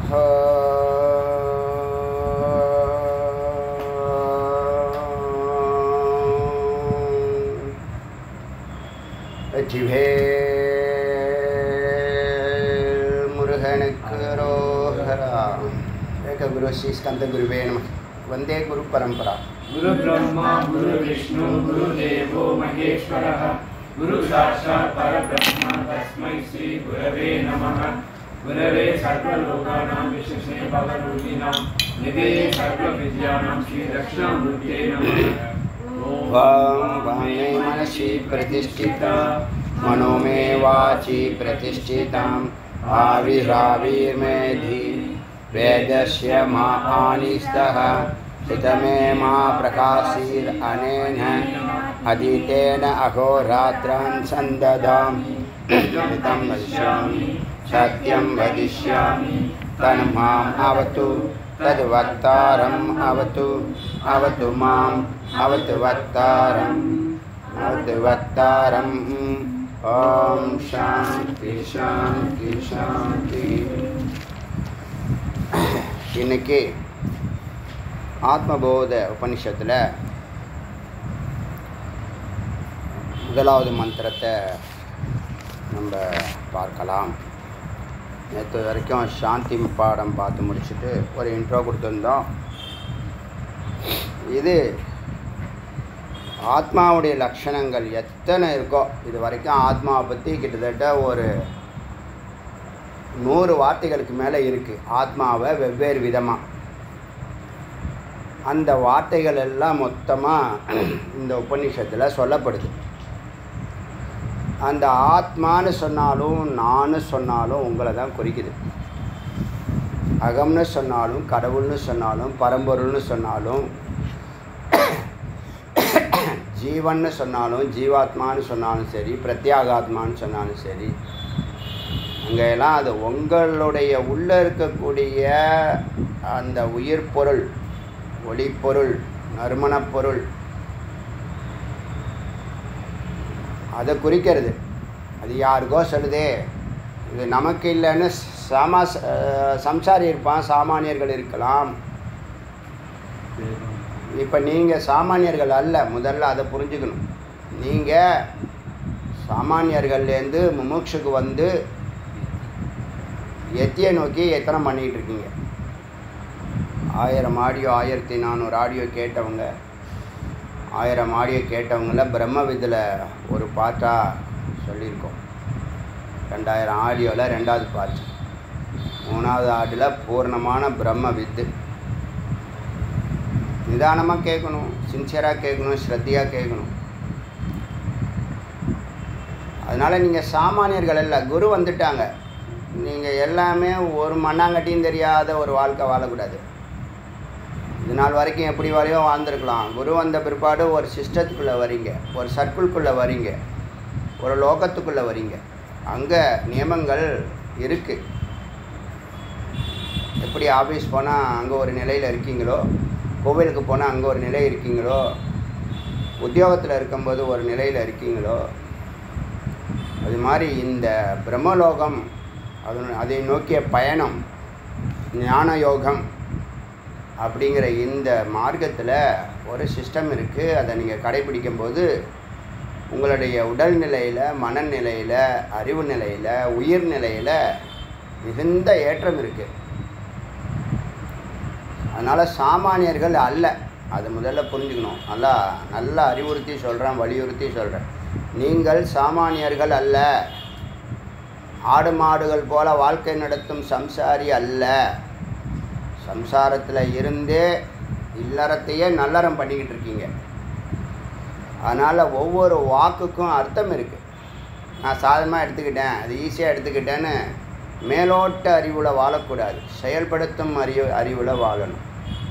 வெற்றிவேல் முருகனுக்கு ரோஹரா ஏக குரு ஸ்ரீ ஸ்கந்த குருவே நம வந்தே குரு பரம்பரா गुरु ब्रह्मा गुरु विष्णु गुरु देवो महेश्वरः गुरु साक्षात् परब्रह्म तस्मै श्री गुरवे नमः गुरवे सर्वलोकानां विशेषे भवरूपिणां निधे सर्वविद्यानां श्रीदक्षिणामूर्ते नमः वां वाङ्मे मनसि प्रतिष्ठिता मनो मे वाचि प्रतिष्ठिताम् आविराविर्मेधि वेदस्य मा आनिस्तः हितमे मा प्रकाशीरनेन अधीतेन अहोरात्रान् सन्ददां हितं वदिष्यामि सत्यं वदिष्यामि तन्माम् अवतु तद्वक्तारम् अवतु अवतु माम् अवतु वक्तारम् अवतु वक्तारम् ॐ शान्ति शान्ति शान्ति இன்னைக்கு ஆத்மபோத உபனிஷத்தில் முதலாவது மந்திரத்தை நம்ம பார்க்கலாம் நேற்று வரைக்கும் சாந்தி பாடம் பார்த்து முடிச்சுட்டு ஒரு இன்ட்ரோ கொடுத்துருந்தோம் இது ஆத்மாவுடைய லட்சணங்கள் எத்தனை இருக்கோ இது வரைக்கும் ஆத்மாவை பற்றி கிட்டத்தட்ட ஒரு நூறு வார்த்தைகளுக்கு மேலே இருக்குது ஆத்மாவை வெவ்வேறு விதமாக அந்த வார்த்தைகள் எல்லாம் மொத்தமாக இந்த உபநிஷத்தில் சொல்லப்படுது அந்த ஆத்மான்னு சொன்னாலும் நான்னு சொன்னாலும் உங்களை தான் குறிக்குது அகம்னு சொன்னாலும் கடவுள்னு சொன்னாலும் பரம்பொருள்னு சொன்னாலும் ஜீவன்னு சொன்னாலும் ஜீவாத்மான்னு சொன்னாலும் சரி பிரத்யாகாத்மான்னு சொன்னாலும் சரி அங்கெல்லாம் அது உங்களுடைய உள்ளே இருக்கக்கூடிய அந்த உயிர் பொருள் ஒளிப்பொருள் நறுமணப் பொருள் அதை குறிக்கிறது அது யாருக்கோ சொல்லுதே இது நமக்கு இல்லைன்னு சாமா சம்சாரி இருப்பான் சாமானியர்கள் இருக்கலாம் இப்போ நீங்கள் சாமானியர்கள் அல்ல முதல்ல அதை புரிஞ்சுக்கணும் நீங்கள் சாமானியர்கள்லேருந்து முமுட்சுக்கு வந்து எத்தியை நோக்கி எத்தனை பண்ணிகிட்டு இருக்கீங்க ஆயிரம் ஆடியோ ஆயிரத்தி நானூறு ஆடியோ கேட்டவங்க ஆயிரம் ஆடியோ கேட்டவங்கள பிரம்ம விதில் ஒரு பாட்டாக சொல்லியிருக்கோம் ரெண்டாயிரம் ஆடியோவில் ரெண்டாவது பாட்டு மூணாவது ஆடியில் பூர்ணமான பிரம்ம வித்து நிதானமாக கேட்கணும் சின்சியராக கேட்கணும் ஸ்ரத்தையாக கேட்கணும் அதனால் நீங்கள் சாமானியர்கள் இல்லை குரு வந்துட்டாங்க நீங்கள் எல்லாமே ஒரு மண்ணாங்கட்டியும் தெரியாத ஒரு வாழ்க்கை வாழக்கூடாது இது நாள் வரைக்கும் எப்படி வரையோ வாழ்ந்துருக்கலாம் குரு வந்த பிற்பாடு ஒரு சிஸ்டத்துக்குள்ளே வரீங்க ஒரு சர்க்கிள்குள்ளே வரீங்க ஒரு லோகத்துக்குள்ளே வரீங்க அங்கே நியமங்கள் இருக்குது எப்படி ஆஃபீஸ் போனால் அங்கே ஒரு நிலையில் இருக்கீங்களோ கோவிலுக்கு போனால் அங்கே ஒரு நிலை இருக்கீங்களோ உத்தியோகத்தில் இருக்கும்போது ஒரு நிலையில் இருக்கீங்களோ அது மாதிரி இந்த பிரம்மலோகம் அது அதை நோக்கிய பயணம் ஞான யோகம் அப்படிங்கிற இந்த மார்க்கத்தில் ஒரு சிஸ்டம் இருக்குது அதை நீங்கள் கடைபிடிக்கும்போது உங்களுடைய உடல்நிலையில் மனநிலையில் அறிவு நிலையில் உயிர் நிலையில் மிகுந்த ஏற்றம் இருக்குது அதனால் சாமானியர்கள் அல்ல அது முதல்ல புரிஞ்சுக்கணும் நல்லா நல்லா அறிவுறுத்தி சொல்கிறேன் வலியுறுத்தி சொல்கிறேன் நீங்கள் சாமானியர்கள் அல்ல ஆடு மாடுகள் போல வாழ்க்கை நடத்தும் சம்சாரி அல்ல சம்சாரத்தில் இருந்தே இல்லறத்தையே நல்லறம் பண்ணிக்கிட்டு இருக்கீங்க அதனால் ஒவ்வொரு வாக்குக்கும் அர்த்தம் இருக்குது நான் சாதமாக எடுத்துக்கிட்டேன் அது ஈஸியாக எடுத்துக்கிட்டேன்னு மேலோட்ட அறிவில் வாழக்கூடாது செயல்படுத்தும் அறிவு அறிவில் வாழணும்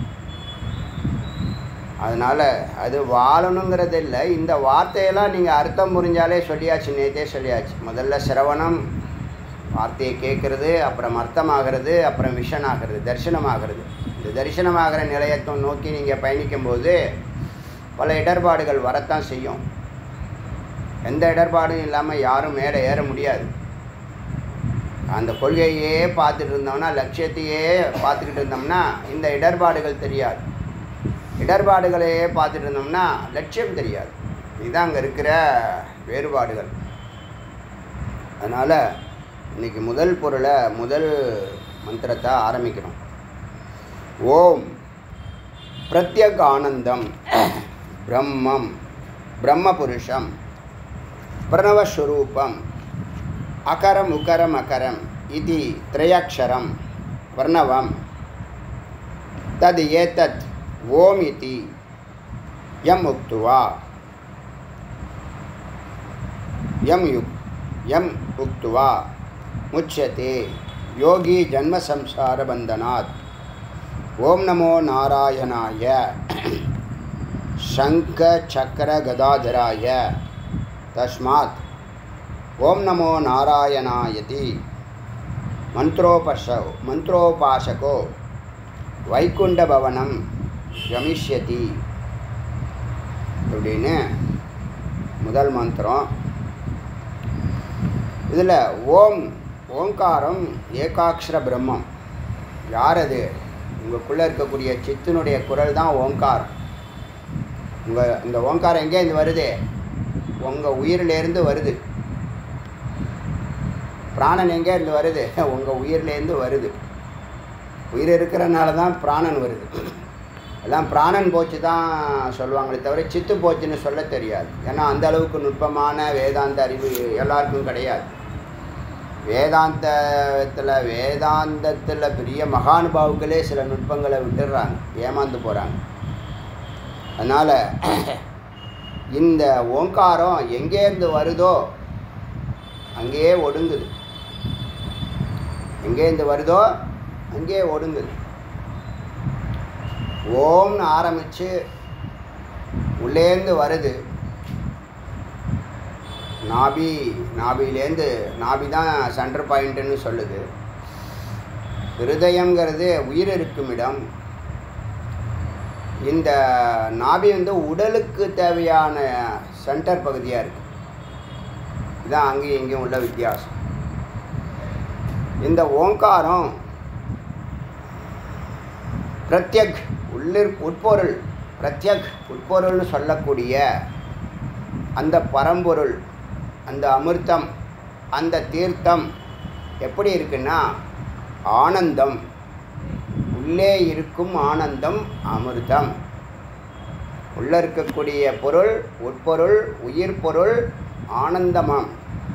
அதனால் அது வாழணுங்கிறது இல்லை இந்த வார்த்தையெல்லாம் நீங்கள் அர்த்தம் புரிஞ்சாலே சொல்லியாச்சு நேற்றே சொல்லியாச்சு முதல்ல சிரவணம் வார்த்தையை கேட்குறது அப்புறம் அர்த்தமாகிறது அப்புறம் விஷன் ஆகிறது தரிசனமாகிறது இந்த தரிசனமாகிற நிலையத்தை நோக்கி நீங்கள் பயணிக்கும்போது பல இடர்பாடுகள் வரத்தான் செய்யும் எந்த இடர்பாடும் இல்லாமல் யாரும் மேலே ஏற முடியாது அந்த கொள்கையே பார்த்துட்டு இருந்தோம்னா லட்சியத்தையே பார்த்துக்கிட்டு இருந்தோம்னா இந்த இடர்பாடுகள் தெரியாது இடர்பாடுகளையே பார்த்துட்டு இருந்தோம்னா லட்சியம் தெரியாது இதுதான் அங்கே இருக்கிற வேறுபாடுகள் அதனால் இன்னைக்கு முதல் பொருளை முதல் மந்திரத்தை ஆரம்பிக்கிறோம் ஓம் பிரத்யக் ஆனந்தம் பிரம்மம் பிரம்மபுருஷம் பிரணவஸ்வரூபம் அகரம் உகரம் அகரம் இது த்ரயக்ஷரம் பிரணவம் தத் ஏதத் ஓம் இதி யம் உக்துவா யம் யுக் யம் உக்துவா முச்சதே யோகி ஜன்மசம்சாரபந்தனாத் ஓம் நமோ நாராயணாய சங்க சக்கர கதாதராய தஸ்மாத் ஓம் நமோ நாராயணாயதி மந்த்ரோபஷ மந்த்ரோபாசகோ வைகுண்ட பவனம் கமிஷ்யதி அப்படின்னு முதல் மந்திரம் இதில் ஓம் ஓங்காரம் ஏகாட்சர பிரம்மம் யார் அது உங்களுக்குள்ளே இருக்கக்கூடிய சித்தினுடைய குரல் தான் ஓங்காரம் உங்கள் இந்த ஓங்காரம் எங்கேருந்து வருது உங்கள் உயிரிலேருந்து வருது பிராணன் எங்கேருந்து வருது உங்கள் உயிர்லேருந்து வருது உயிர் இருக்கிறனால தான் பிராணன் வருது எல்லாம் பிராணன் போச்சு தான் சொல்லுவாங்களே தவிர சித்து போச்சுன்னு சொல்ல தெரியாது ஏன்னா அந்த அளவுக்கு நுட்பமான வேதாந்த அறிவு எல்லாருக்கும் கிடையாது வேதாந்தத்தில் வேதாந்தத்தில் பெரிய மகானுபாவுக்களே சில நுட்பங்களை விட்டுடுறாங்க ஏமாந்து போகிறாங்க அதனால் இந்த ஓங்காரம் எங்கேருந்து வருதோ அங்கேயே ஒடுங்குது எங்கேருந்து வருதோ அங்கேயே ஒடுங்குது ஓம்னு ஆரம்பித்து உள்ளேருந்து வருது நாபி நாபிலேருந்து நாபி தான் சென்டர் பாயிண்ட்டுன்னு சொல்லுது ஹிருதயங்கிறது உயிர் இருக்கும் இடம் இந்த நாபி வந்து உடலுக்கு தேவையான சென்டர் பகுதியாக இருக்குது இதுதான் அங்கேயும் இங்கேயும் உள்ள வித்தியாசம் இந்த ஓங்காரம் பிரத்யக் உள்ளிற் உட்பொருள் பிரத்யக் உட்பொருள்னு சொல்லக்கூடிய அந்த பரம்பொருள் அந்த அமிர்தம் அந்த தீர்த்தம் எப்படி இருக்குன்னா ஆனந்தம் உள்ளே இருக்கும் ஆனந்தம் அமிர்தம் உள்ளே இருக்கக்கூடிய பொருள் உட்பொருள் உயிர் பொருள் ஆனந்தமாம்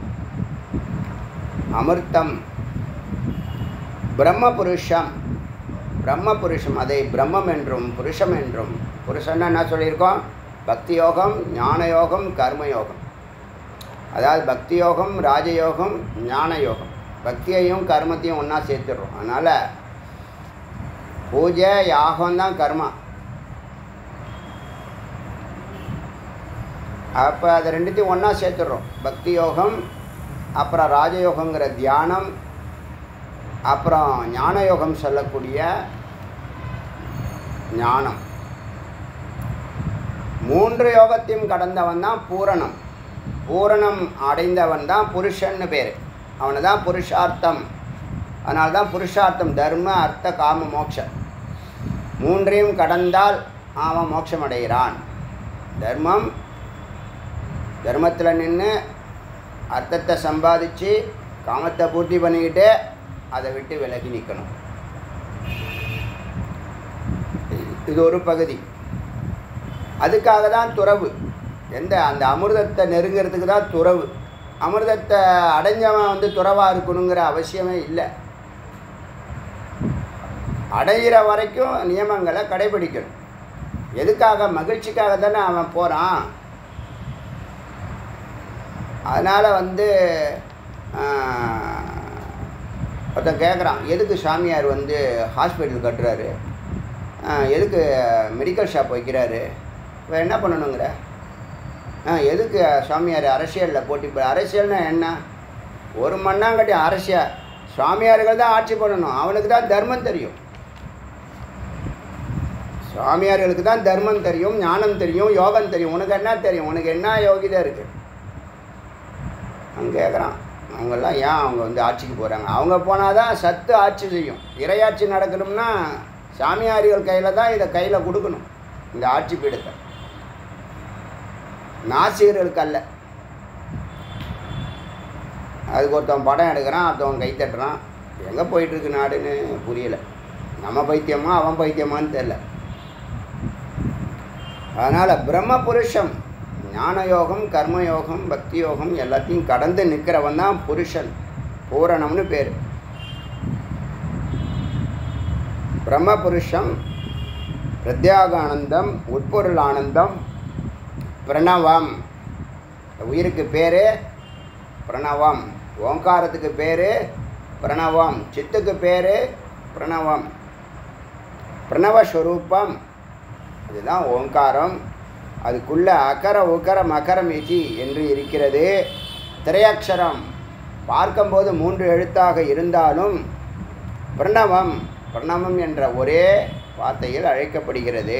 அமிர்தம் பிரம்ம புருஷம் பிரம்ம புருஷம் அதை பிரம்மம் என்றும் புருஷம் என்றும் புருஷன்னா என்ன சொல்லியிருக்கோம் பக்தி யோகம் ஞான யோகம் கர்ம யோகம் அதாவது பக்தி யோகம் ராஜயோகம் ஞான யோகம் பக்தியையும் கர்மத்தையும் ஒன்றா சேர்த்துடுறோம் அதனால் பூஜை யாகம் தான் கர்மா அப்போ அதை ரெண்டுத்தையும் ஒன்றா சேர்த்துடுறோம் பக்தி யோகம் அப்புறம் ராஜயோகங்கிற தியானம் அப்புறம் ஞான யோகம் சொல்லக்கூடிய ஞானம் மூன்று யோகத்தையும் கடந்தவன் தான் பூரணம் பூரணம் அடைந்தவன் தான் புருஷன்னு பேர் அவனை தான் புருஷார்த்தம் அதனால தான் புருஷார்த்தம் தர்ம அர்த்த காம மோட்சம் மூன்றையும் கடந்தால் அவன் மோட்சம் அடைகிறான் தர்மம் தர்மத்தில் நின்று அர்த்தத்தை சம்பாதிச்சு காமத்தை பூர்த்தி பண்ணிக்கிட்டு அதை விட்டு விலகி நிற்கணும் இது ஒரு பகுதி அதுக்காக தான் துறவு எந்த அந்த அமிர்தத்தை நெருங்கிறதுக்கு தான் துறவு அமிர்தத்தை அடைஞ்சவன் வந்து துறவாக இருக்கணுங்கிற அவசியமே இல்லை அடையிற வரைக்கும் நியமங்களை கடைபிடிக்கணும் எதுக்காக மகிழ்ச்சிக்காக தானே அவன் போகிறான் அதனால் வந்து ஒருத்தன் கேட்குறான் எதுக்கு சாமியார் வந்து ஹாஸ்பிட்டல் கட்டுறாரு எதுக்கு மெடிக்கல் ஷாப் வைக்கிறாரு இப்போ என்ன பண்ணணுங்கிற எதுக்கு சாமியார் அரசியலில் போட்டி போ அரசியல்னா என்ன ஒரு மண்ணாங்கட்டி அரசியல் சுவாமியார்கள் தான் ஆட்சி பண்ணணும் அவனுக்கு தான் தர்மம் தெரியும் சுவாமியார்களுக்கு தான் தர்மம் தெரியும் ஞானம் தெரியும் யோகம் தெரியும் உனக்கு என்ன தெரியும் உனக்கு என்ன யோகிதை இருக்குது அவன் கேட்குறான் அவங்கெல்லாம் ஏன் அவங்க வந்து ஆட்சிக்கு போகிறாங்க அவங்க போனால் தான் சத்து ஆட்சி செய்யும் இறையாட்சி நடக்கணும்னா சாமியாரிகள் கையில் தான் இதை கையில் கொடுக்கணும் இந்த ஆட்சி பீடத்தை நாசிகர்களுக்கு அல்ல அதுக்கு ஒருத்தன் படம் எடுக்கிறான் ஒருத்தவன் கை தட்டுறான் எங்கே போயிட்டுருக்கு நாடுன்னு புரியல நம்ம பைத்தியமா அவன் பைத்தியமான்னு தெரில அதனால் பிரம்ம புருஷம் ஞான யோகம் கர்மயோகம் பக்தி யோகம் எல்லாத்தையும் கடந்து நிற்கிறவன் தான் புருஷன் பூரணம்னு பேர் பிரம்ம புருஷம் பிரத்யாக ஆனந்தம் உட்பொருள் ஆனந்தம் பிரணவம் உயிருக்கு பேர் பிரணவம் ஓங்காரத்துக்கு பேர் பிரணவம் சித்துக்கு பேர் பிரணவம் பிரணவஸ்வரூபம் அதுதான் ஓங்காரம் அதுக்குள்ள அகர உகர மகரம் இதி என்று இருக்கிறது திரையக்ஷரம் பார்க்கும்போது மூன்று எழுத்தாக இருந்தாலும் பிரணவம் பிரணவம் என்ற ஒரே வார்த்தையில் அழைக்கப்படுகிறது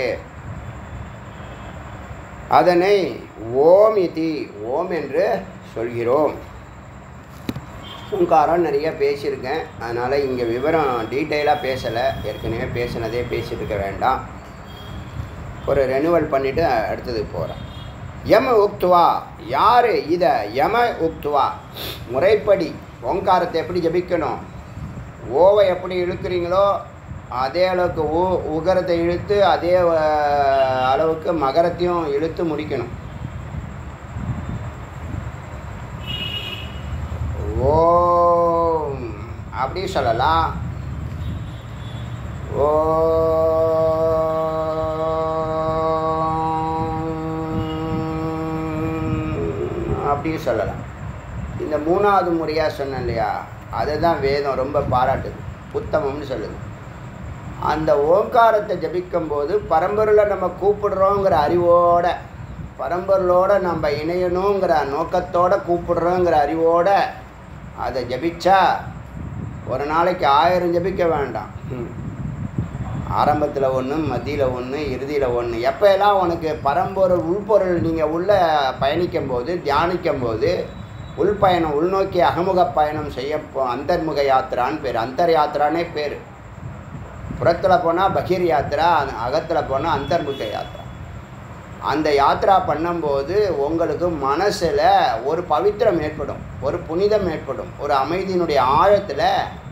அதனை ஓம் இதி ஓம் என்று சொல்கிறோம் ஓங்காரம் நிறைய பேசியிருக்கேன் அதனால் இங்கே விவரம் டீட்டெயிலாக பேசலை ஏற்கனவே பேசினதே பேசிட்டு இருக்க வேண்டாம் ஒரு ரெனுவல் பண்ணிவிட்டு அடுத்ததுக்கு போகிறேன் யம உக்துவா யார் இதை யம உக்துவா முறைப்படி ஓங்காரத்தை எப்படி ஜபிக்கணும் ஓவை எப்படி இழுக்கிறீங்களோ அதே அளவுக்கு ஊ உகரத்தை இழுத்து அதே அஹ், அளவுக்கு மகரத்தையும் இழுத்து முடிக்கணும் ஓம் அப்படி சொல்லலாம் ஓம் அப்படி சொல்லலாம் இந்த மூணாவது முறையாக சொன்னேன் இல்லையா அதை தான் வேதம் ரொம்ப பாராட்டுது உத்தமம்னு சொல்லுது அந்த ஓங்காரத்தை ஜபிக்கும்போது பரம்பொருளை நம்ம கூப்பிடுறோங்கிற அறிவோட பரம்பொருளோட நம்ம இணையணுங்கிற நோக்கத்தோட கூப்பிடுறோங்கிற அறிவோட அதை ஜபிச்சா ஒரு நாளைக்கு ஆயிரம் ஜபிக்க வேண்டாம் ம். ஆரம்பத்தில் ஒன்று மத்தியில் ஒன்று இறுதியில் ஒன்று எப்போ எல்லாம் உனக்கு பரம்பொருள் உள்பொருள் நீங்கள் உள்ளே பயணிக்கும் போது தியானிக்கும் போது உள்பயணம் உள்நோக்கி அகமுக பயணம் செய்ய போ- அந்தர்முக யாத்திரான்னு பேர் அந்தர் யாத்திரானே பேர் புறத்தில் போனால் பகீர் யாத்திரா அகத்தில் போனால் அந்தர்முக யாத்திரா அந்த யாத்திரா பண்ணும்போது உங்களுக்கு மனசில் ஒரு பவித்திரம் ஏற்படும் ஒரு புனிதம் ஏற்படும் ஒரு அமைதியினுடைய ஆழத்தில்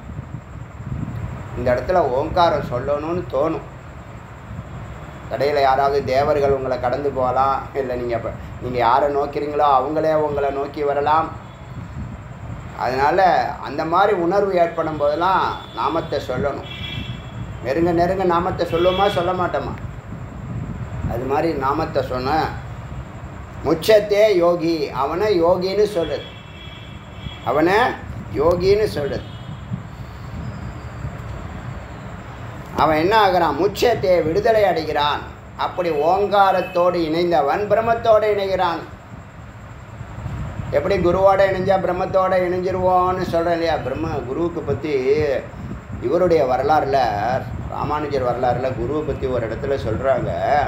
இந்த இடத்துல ஓங்காரம் சொல்லணும்னு தோணும் கடையில் யாராவது தேவர்கள் உங்களை கடந்து போகலாம் இல்லை நீங்கள் இப்போ நீங்கள் யாரை நோக்கிறீங்களோ அவங்களே உங்களை நோக்கி வரலாம் அதனால் அந்த மாதிரி உணர்வு ஏற்படும் போதெல்லாம் நாமத்தை சொல்லணும் நெருங்க நெருங்க நாமத்தை சொல்லுவோமா சொல்ல மாட்டோமா அது மாதிரி நாமத்தை சொன்ன முச்சத்தே யோகி அவனை யோகின்னு சொல்லுது அவனை யோகின்னு சொல்லுது அவன் என்ன ஆகிறான் முச்சத்தை விடுதலை அடைகிறான் அப்படி ஓங்காரத்தோடு இணைந்தவன் பிரம்மத்தோடு இணைகிறான் எப்படி குருவோட இணைஞ்சா பிரம்மத்தோட இணைஞ்சிருவோன்னு சொல்கிறேன் இல்லையா பிரம்ம குருவுக்கு பற்றி இவருடைய வரலாறுல ராமானுஜர் வரலாறுல குருவை பற்றி ஒரு இடத்துல சொல்கிறாங்க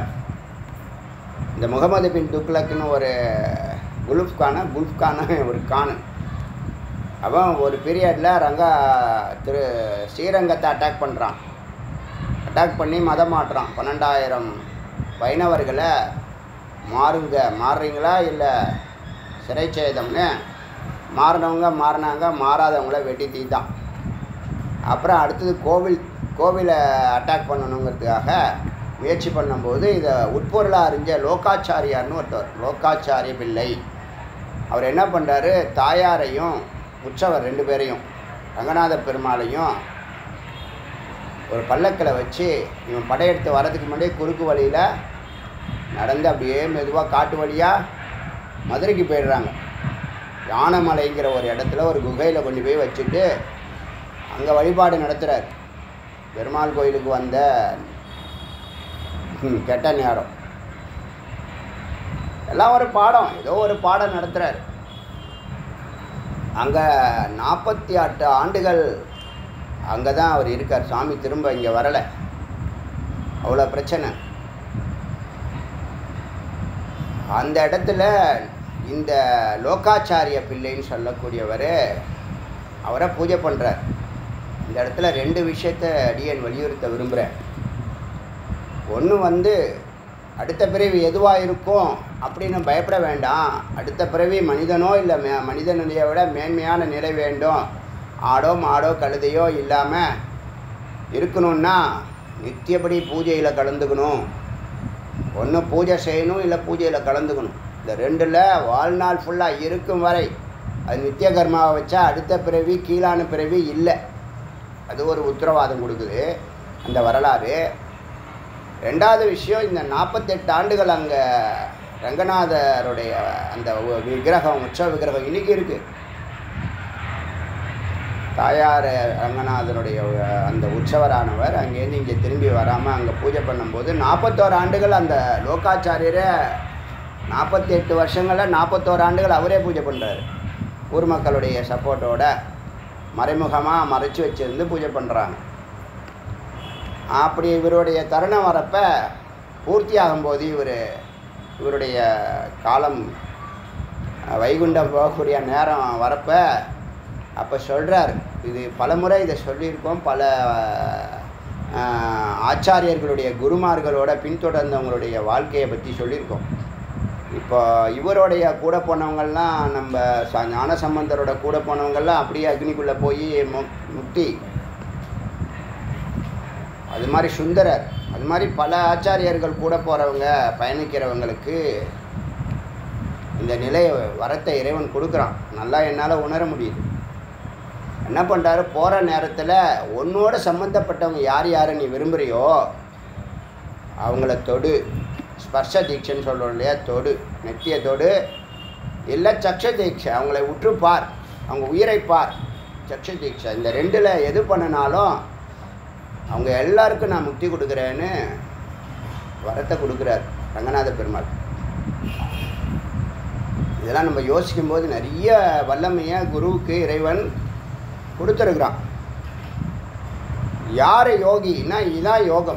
இந்த முகமது பின் துக்லக்னு ஒரு குல்ஃப் கான குல்ஃப் கான ஒரு கானு அவன் ஒரு பீரியடில் ரங்கா திரு ஸ்ரீரங்கத்தை அட்டாக் பண்ணுறான் அட்டாக் பண்ணி மதம் மாட்டுறான் பன்னெண்டாயிரம் வைணவர்களை மாறுங்க மாறுறீங்களா இல்லை சிறைச்சேதம்னு மாறினவங்க மாறினாங்க மாறாதவங்கள வெட்டி தீத்தான் அப்புறம் அடுத்தது கோவில் கோவிலை அட்டாக் பண்ணணுங்கிறதுக்காக முயற்சி பண்ணும்போது இதை உட்பொருளாக அறிஞ்ச லோகாச்சாரியார்னு ஒருத்தர் லோகாச்சாரிய பிள்ளை அவர் என்ன பண்ணுறாரு தாயாரையும் உற்சவர் ரெண்டு பேரையும் ரங்கநாத பெருமாளையும் ஒரு பல்லக்கில் வச்சு இவன் படையெடுத்து வரதுக்கு முன்னாடியே குறுக்கு வழியில் நடந்து அப்படியே மெதுவாக காட்டு வழியாக மதுரைக்கு போயிடுறாங்க யானமலைங்கிற ஒரு இடத்துல ஒரு குகையில் கொண்டு போய் வச்சுட்டு அங்கே வழிபாடு நடத்துகிறார் பெருமாள் கோயிலுக்கு வந்த ம், கெட்ட நேரம் எல்லாம் ஒரு பாடம் ஏதோ ஒரு பாடம் நடத்துகிறார் அங்கே நாற்பத்தி எட்டு ஆண்டுகள் அங்கே தான் அவர் இருக்கார் சாமி திரும்ப இங்கே வரலை அவ்வளோ பிரச்சனை அந்த இடத்துல இந்த லோகாச்சாரிய பிள்ளைன்னு சொல்லக்கூடியவர் அவரை பூஜை பண்ணுறார் இந்த இடத்துல ரெண்டு விஷயத்தை அடியன் வலியுறுத்த விரும்புகிறேன் ஒன்று வந்து அடுத்த பிறவி எதுவாக இருக்கும் அப்படின்னு பயப்பட வேண்டாம் அடுத்த பிறவி மனிதனோ இல்லை மே மனிதனுடைய விட மேன்மையான நிலை வேண்டும் ஆடோ மாடோ கழுதையோ இல்லாமல் இருக்கணும்னா நித்தியப்படி பூஜையில் கலந்துக்கணும் ஒன்று பூஜை செய்யணும் இல்லை பூஜையில் கலந்துக்கணும் இந்த ரெண்டில் வாழ்நாள் ஃபுல்லாக இருக்கும் வரை அது நித்திய கர்மாவை வச்சா அடுத்த பிறவி கீழான பிறவி இல்லை அது ஒரு உத்தரவாதம் கொடுக்குது அந்த வரலாறு ரெண்டாவது விஷயம் இந்த நாற்பத்தெட்டு ஆண்டுகள் அங்கே ரங்கநாதருடைய அந்த உ- விக்கிரகம் உற்சவ விக்கிரகம் இன்னைக்கு இருக்கு தாயார் ரங்கநாதனுடைய உ- அந்த உற்சவரானவர் அங்கேருந்து இங்கே திரும்பி வராமல் அங்கே பூஜை பண்ணும்போது நாற்பத்தோரு ஆண்டுகள் அந்த லோகாச்சாரியரை நாற்பத்தி எட்டு வருஷங்களில் நாற்பத்தோரு ஆண்டுகள் அவரே பூஜை பண்ணுறாரு ஊர் மக்களுடைய சப்போர்ட்டோட மறைமுகமாக மறைச்சி வச்சிருந்து பூஜை பண்ணுறாங்க அப்படி இவருடைய தருணம் வரப்ப பூர்த்தி ஆகும்போது இவர் இவருடைய காலம் அஹ், வைகுண்டம் போகக்கூடிய நேரம் வரப்ப அப்போ சொல்கிறார் இது பலமுறை இதை சொல்லியிருக்கோம் பல அஹ், ஆச்சாரியர்களுடைய குருமார்களோட பின்தொடர்ந்தவங்களுடைய வாழ்க்கையை பற்றி சொல்லியிருக்கோம் இப்போ இவருடைய கூட போனவங்கள்லாம் நம்ம ச- ஞான சம்பந்தரோட கூட போனவங்கள்லாம் அப்படியே அக்னிக்குள்ளே போய் மு முக்தி அது மாதிரி சுந்தரர் அது மாதிரி பல ஆச்சாரியர்கள் கூட போகிறவங்க பயணிக்கிறவங்களுக்கு இந்த நிலை வரத்தை இறைவன் கொடுக்குறான் நல்லா என்னால் உணர முடியுது என்ன பண்ணுறாரு போகிற நேரத்தில் உன்னோட சம்மந்தப்பட்டவங்க யார் யாரை நீ விரும்புகிறியோ அவங்கள தொடு ஸ்பர்ஷ தீட்சைன்னு சொல்கிறோம் இல்லையா தொடு நெத்திய தொடு இல்லை சக்ஷ தீட்சை அவங்கள உற்று பார் அவங்க உயிரை பார் சக்ஷ தீட்சை இந்த ரெண்டில் எது பண்ணினாலும் அவங்க எல்லாருக்கும் நான் முக்தி கொடுக்குறேன்னு வரத்தை கொடுக்குறார் ரங்கநாத பெருமாள் இதெல்லாம் நம்ம யோசிக்கும் போது நிறைய வல்லமையை குருவுக்கு இறைவன் கொடுத்துருக்குறான் யார் யோகின்னா இதுதான் யோகம்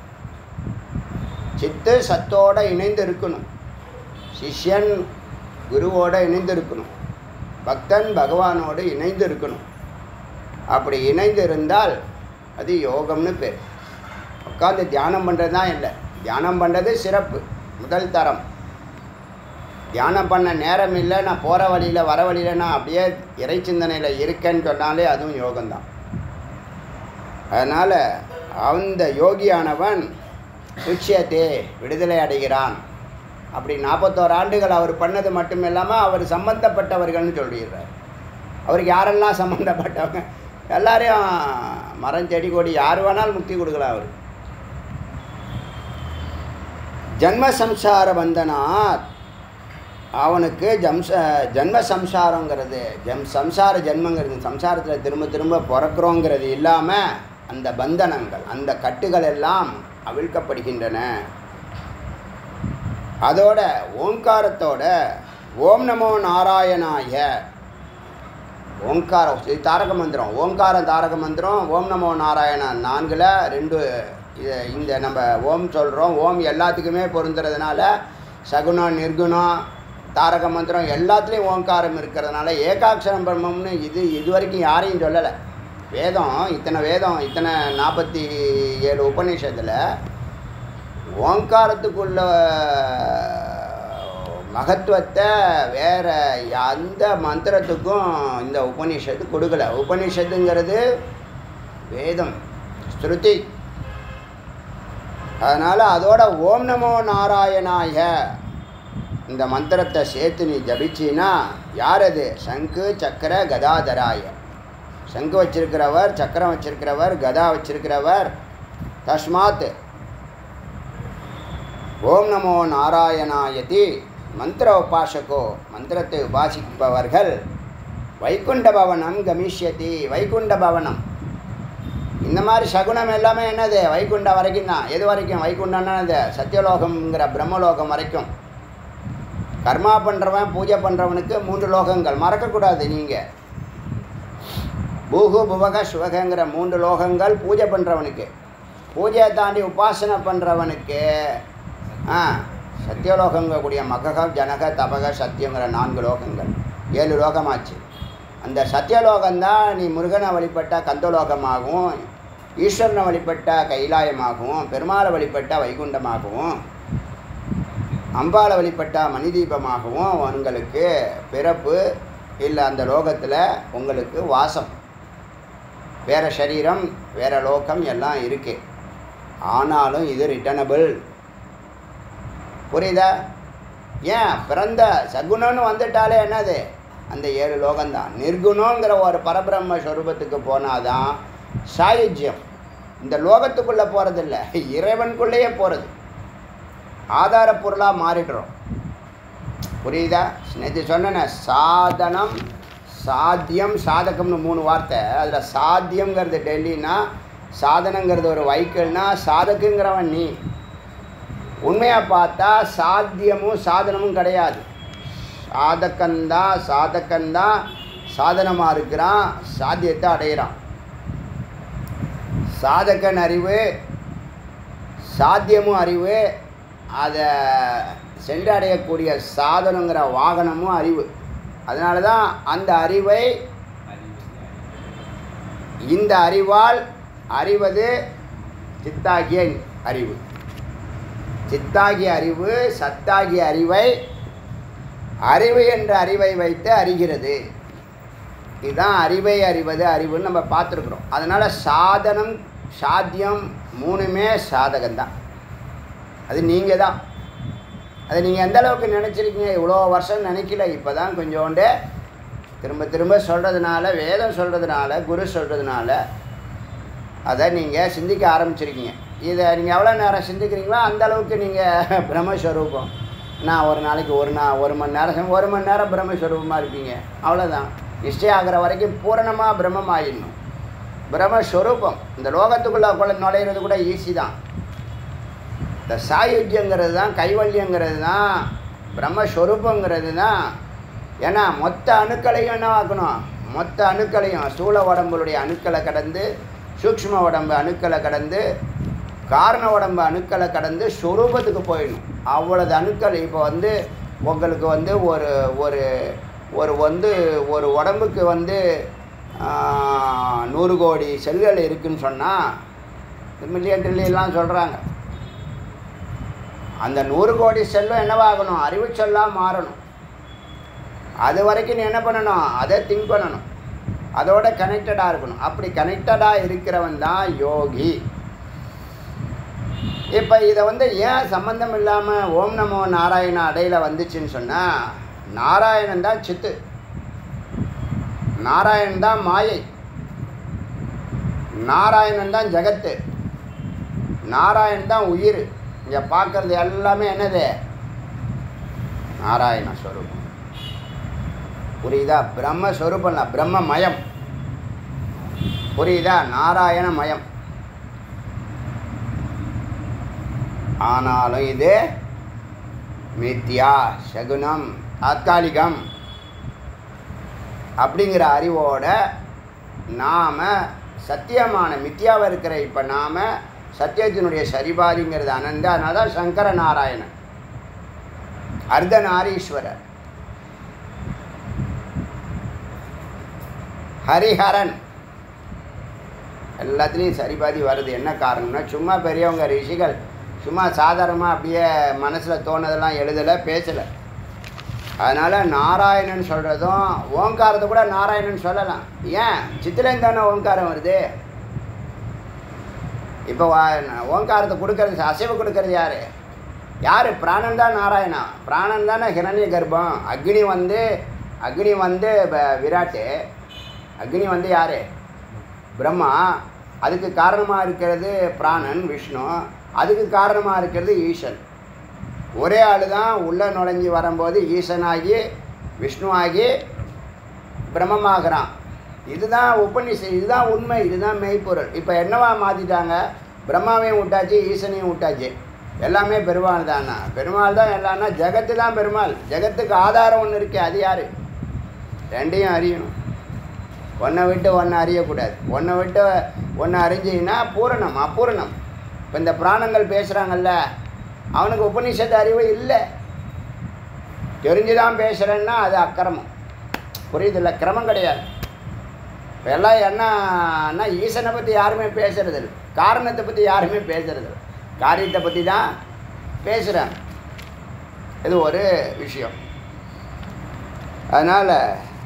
சித்து சத்தோட இணைந்து இருக்கணும் சிஷ்யன் குருவோட இணைந்து இருக்கணும் பக்தன் பகவானோடு இணைந்து இருக்கணும் அப்படி இணைந்து இருந்தால் அது யோகம்னு பேர் உட்காந்து தியானம் பண்ணுறது தான் இல்லை தியானம் பண்ணுறது சிறப்பு முதல் தரம் தியானம் பண்ண நேரம் இல்லை நான் போகிற வழியில் வர வழியில் நான் அப்படியே இறை சிந்தனையில் இருக்கேன்னு சொன்னாலே அதுவும் யோகம்தான் அதனால் அந்த யோகியானவன் சுட்சியத்தே விடுதலை அடைகிறான் அப்படி நாற்பத்தோரு ஆண்டுகள் அவர் பண்ணது மட்டும் இல்லாமல் அவர் சம்பந்தப்பட்டவர்கள்னு சொல்லிடுறார் அவருக்கு யாரெல்லாம் சம்மந்தப்பட்டவங்க எல்லாரையும் மரம் செடி கொடி யார் வேணாலும் முக்தி கொடுக்கலாம் அவர் ஜன்ம சம்சார பந்தனாத் அவனுக்கு ஜம்ச ஜன்ம சம்சாரங்கிறது ஜம் சம்சார ஜென்மங்கிறது சம்சாரத்தில் திரும்ப திரும்ப பிறக்கிறோங்கிறது இல்லாமல் அந்த பந்தனங்கள் அந்த கட்டுகள் எல்லாம் அவிழ்க்கப்படுகின்றன அதோட ஓங்காரத்தோட ஓம் நமோ நாராயணாய ஓங்காரம் இது தாரக மந்திரம் ஓங்காரம் தாரக மந்திரம் ஓம் நமோ நாராயணா நான்கில் ரெண்டு இது இந்த நம்ம ஓம் சொல்கிறோம் ஓம் எல்லாத்துக்குமே பொருந்துறதுனால சகுனம் நிர்குணம் தாரக மந்திரம் எல்லாத்துலேயும் ஓங்காரம் இருக்கிறதுனால ஏகாட்சரம் பிரம்மம்னு இது இது வரைக்கும் யாரையும் சொல்லலை வேதம் இத்தனை வேதம் இத்தனை நாற்பத்தி ஏழு உபநிஷத்தில் ஓங்காரத்துக்குள்ள மகத்துவத்தை வேற எந்த மந்திரத்துக்கும் இந்த உபனிஷத்து கொடுக்கல உபனிஷத்துங்கிறது வேதம் ஸ்ருதி அதனால் அதோட ஓம் நமோ நாராயணாய இந்த மந்திரத்தை சேர்த்து நீ ஜபிச்சின்னா யார் அது சங்கு சக்கர கதாதராய சங்கு வச்சிருக்கிறவர் சக்கரம் வச்சிருக்கிறவர் கதா வச்சிருக்கிறவர் தஸ்மாத் ஓம் நமோ நாராயணாயதி மந்திர உபாசகோ மந்திரத்தை உபாசிப்பவர்கள் வைகுண்ட பவனம் கமிஷ்யதி வைகுண்ட பவனம் இந்த மாதிரி சகுனம் எல்லாமே என்னது வைகுண்டம் வரைக்கும் தான் எது வரைக்கும் வைகுண்டம்னா இது சத்தியலோகம்ங்கிற பிரம்மலோகம் வரைக்கும் கர்மா பண்ணுறவன் பூஜை பண்ணுறவனுக்கு மூன்று லோகங்கள் மறக்கக்கூடாது நீங்கள் பூகு புவக சுவகங்கிற மூன்று லோகங்கள் பூஜை பண்ணுறவனுக்கு பூஜையை தாண்டி உபாசனை பண்ணுறவனுக்கு ஆ சத்தியலோகங்கக்கூடிய மகக ஜனக தபக சத்தியங்கிற நான்கு லோகங்கள் ஏழு லோகமாச்சு அந்த சத்தியலோகம்தான் நீ முருகனை வழிபட்ட கந்தலோகமாகவும் ஈஸ்வரனை வழிபட்ட கைலாயமாகவும் பெருமாளை வழிபட்ட வைகுண்டமாகவும் அம்பாளை வழிபட்ட மணிதீபமாகவும் உங்களுக்கு பிறப்பு இல்லை அந்த லோகத்தில் உங்களுக்கு வாசம் வேறு சரீரம் வேறு லோகம் எல்லாம் இருக்கு ஆனாலும் இது ரிட்டர்னபிள் புரியுதா ஏன் பிறந்த சகுணன்னு வந்துட்டாலே என்னது அந்த ஏழு லோகம்தான் நிர்குணங்கிற ஒரு பரபிரம்ம ஸ்வரூபத்துக்கு போனாதான் சாயுஜ்யம் இந்த லோகத்துக்குள்ளே போகிறதில்ல இறைவனுக்குள்ளேயே போகிறது ஆதார பொருளாக மாறிடுறோம் புரியுதா நேற்று சொன்னேனே சாதனம் சாத்தியம் சாதகம்னு மூணு வார்த்தை அதில் சாத்தியங்கிறது டெல்லினா சாதனங்கிறது ஒரு வைக்கல்னா சாதகுங்கிறவன் நீ உண்மையாக பார்த்தா சாத்தியமும் சாதனமும் கிடையாது சாதகந்தான் சாதகந்தான் சாதனமாக இருக்கிறான் சாத்தியத்தை அடையிறான் சாதகன் அறிவு சாத்தியமும் அறிவு அதை சென்றடையக்கூடிய சாதனங்கிற வாகனமும் அறிவு அதனால தான் அந்த அறிவை இந்த அறிவால் அறிவது சித்தாகிய அறிவு சித்தாகிய அறிவு சத்தாகிய அறிவை அறிவு என்ற அறிவை வைத்து அறிகிறது இதுதான் அறிவை அறிவது அறிவுன்னு நம்ம பார்த்துருக்குறோம் அதனால் சாதனம் சாத்தியம் மூணுமே சாதகம்தான் அது நீங்கள் தான் அது நீங்கள் எந்த அளவுக்கு நினச்சிருக்கீங்க இவ்வளோ வருஷம் நினைக்கல இப்போ தான் கொஞ்சோண்டு திரும்ப திரும்ப சொல்கிறதுனால வேதம் சொல்கிறதுனால குரு சொல்கிறதுனால அதை நீங்கள் சிந்திக்க ஆரம்பிச்சிருக்கீங்க இதை நீங்கள் எவ்வளோ நேரம் சிந்திக்கிறீங்களோ அந்த அளவுக்கு நீங்கள் பிரம்மஸ்வரூபம் நான் ஒரு நாளைக்கு ஒரு நாள் ஒரு மணி நேரம் ஒரு மணி நேரம் பிரம்மஸ்வரூபமாக இருப்பீங்க அவ்வளோதான் நிச்சயம் ஆகிற வரைக்கும் பூரணமாக பிரம்மம் ஆயிடணும் பிரம்மஸ்வரூபம் இந்த லோகத்துக்குள்ளே குள்ள நுழையிறது கூட ஈஸி தான் இந்த சாயுஜ்யங்கிறது தான் கைவல்யங்கிறது தான் பிரம்மஸ்வரூபங்கிறது தான் ஏன்னா மொத்த அணுக்களையும் என்ன ஆக்கணும் மொத்த அணுக்களையும் ஸ்தூல உடம்புடைய அணுக்களை கடந்து சூக்ஷ்ம உடம்பு அணுக்களை கடந்து காரண உடம்பு அணுக்களை கடந்து ஸ்வரூபத்துக்கு போயிடணும் அவ்வளவு அணுக்கள் இப்போ வந்து உங்களுக்கு வந்து ஒரு ஒரு ஒரு வந்து ஒரு உடம்புக்கு வந்து ஆஹ், நூறு கோடி செல்கள் இருக்குன்னு சொன்னால் மில்லியன் ட்ரில்லியன்லாம் சொல்கிறாங்க அந்த நூறு கோடி செல்வம் என்னவாகணும் அறிவு சொல்லாக மாறணும் அது வரைக்கும் நீ என்ன பண்ணணும் அதை திங்க் பண்ணணும் அதோட கனெக்டடாக இருக்கணும் அப்படி கனெக்டடாக இருக்கிறவன் தான் யோகி இப்போ இதை வந்து ஏன் சம்பந்தம் இல்லாமல் ஓம் நமோ நாராயண அடையில் வந்துச்சுன்னு சொன்னால் நாராயணன் தான் சித்து நாராயணன் தான் மாயை நாராயணன் தான் ஜகத்து நாராயணன் தான் உயிர் இங்கே பார்க்கறது எல்லாமே என்னது நாராயண ஸ்வரூபம் புரியுதா பிரம்மஸ்வரூபம் இல்லை பிரம்மமயம் புரியுதா நாராயணமயம் ஆனாலும் இது மித்யா சகுனம் தாத்காலிகம் அப்படிங்கிற அறிவோட நாம் சத்தியமான மித்யாவாக இருக்கிற இப்போ நாம் சத்தியத்தினுடைய சரிபாதிங்கிறது அனந்த அதனால தான் சங்கர நாராயணன் அர்த்தநாரீஸ்வரர் ஹரிஹரன் எல்லாத்துலேயும் சரிபாதி வருது என்ன காரணம்னா சும்மா பெரியவங்க ரிஷிகள் சும்மா சாதாரணமாக அப்படியே மனசில் தோணதெல்லாம் எழுதலை பேசலை அதனால் நாராயணன் சொல்கிறதும் ஓங்காரத்தை கூட நாராயணன் சொல்லலாம் ஏன் சித்திலேருந்து தானே ஓங்காரம் வருது இப்போ வா- ஓங்காரத்தை கொடுக்கறது அசைவு கொடுக்கறது யார் யார் பிராணன் தான் நாராயணா பிராணன் தானே ஹிரண்ய கர்ப்பம் அக்னி வந்து அக்னி வந்து ப- விராட்டு அக்னி வந்து யார் பிரம்மா அதுக்கு காரணமாக இருக்கிறது பிராணன் விஷ்ணு அதுக்கு காரணமாக இருக்கிறது ஈசன் ஒரே ஆள் தான் உள்ளே நுழைஞ்சி வரும்போது ஈசனாகி விஷ்ணுவாகி பிரம்மமாகறான் இதுதான் உபநிஷம் இதுதான் உண்மை இதுதான் மெய்ப்பொருள் இப்போ என்னவா மாற்றிட்டாங்க பிரம்மாவையும் விட்டாச்சு ஈசனையும் விட்டாச்சு எல்லாமே பெருமாள் தானா பெருமாள் தான் எல்லாம்னா ஜெகத்து தான் பெருமாள் ஜெகத்துக்கு ஆதாரம் ஒன்று இருக்கே அது யார் ரெண்டையும் அறியணும் ஒன்றை விட்டு ஒன்றை அறியக்கூடாது ஒன்றை விட்டு ஒன்று அறிஞ்சிங்கன்னா பூரணம் அபூரணம் இப்போ இந்த பிராணங்கள் பேசுகிறாங்கல்ல அவனுக்கு உபனிஷத்து அறிவு இல்லை தெரிஞ்சுதான் பேசுகிறேன்னா அது அக்கிரமம் புரியுதில்ல கிரமம் கிடையாது இப்போ எல்லாம் என்னன்னா ஈசனை பற்றி யாருமே பேசுறது இல்லை காரணத்தை பற்றி யாருமே பேசுறது இல்லை காரியத்தை பற்றி தான் பேசுகிறாங்க இது ஒரு விஷயம் அதனால்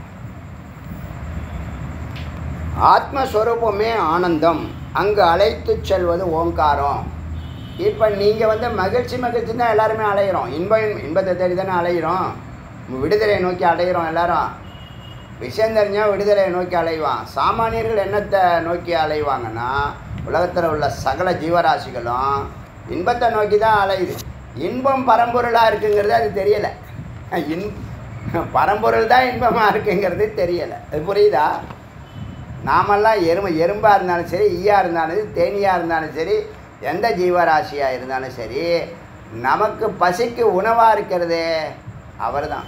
ஆத்மஸ்வரூபமே ஆனந்தம் அங்கு அழைத்து செல்வது ஓங்காரம் இப்போ நீங்கள் வந்து மகிழ்ச்சி மகிழ்ச்சி தான் எல்லாருமே அலையிறோம் இன்பம் இன்பத்தை தேடி தானே அலையிறோம் விடுதலையை நோக்கி அலையிறோம் எல்லாரும் விஷயம் தெரிஞ்சால் விடுதலையை நோக்கி அலைவான் சாமானியர்கள் என்னத்தை நோக்கி அலைவாங்கன்னா உலகத்தில் உள்ள சகல ஜீவராசிகளும் இன்பத்தை நோக்கி தான் அலையுது இன்பம் பரம்பொருளாக இருக்குங்கிறது அது தெரியலை இன் பரம்பொருள் தான் இன்பமாக இருக்குங்கிறது தெரியலை அது புரியுதா நாமெல்லாம் எறும்பு எறும்பாக இருந்தாலும் சரி ஈயாக இருந்தாலும் சரி தேனியாக இருந்தாலும் சரி எந்த ஜீவராசியாக இருந்தாலும் சரி நமக்கு பசிக்கு உணவாக இருக்கிறது அவர் தான்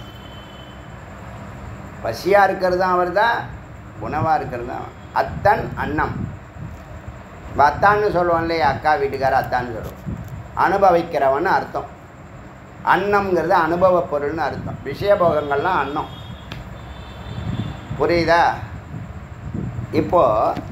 பசியாக இருக்கிறதும் அவர் தான் உணவாக இருக்கிறது தான் அத்தன் அன்னம் இப்ப அத்தான்னு சொல்லுவோம் இல்லையா அக்கா வீட்டுக்கார அத்தான்னு சொல்லுவோம் அனுபவிக்கிறவன்னு அர்த்தம் அன்னம்ங்கிறது அனுபவ பொருள்னு அர்த்தம் விஷயபோகங்கள்லாம் அன்னம் புரியுதா இப்போது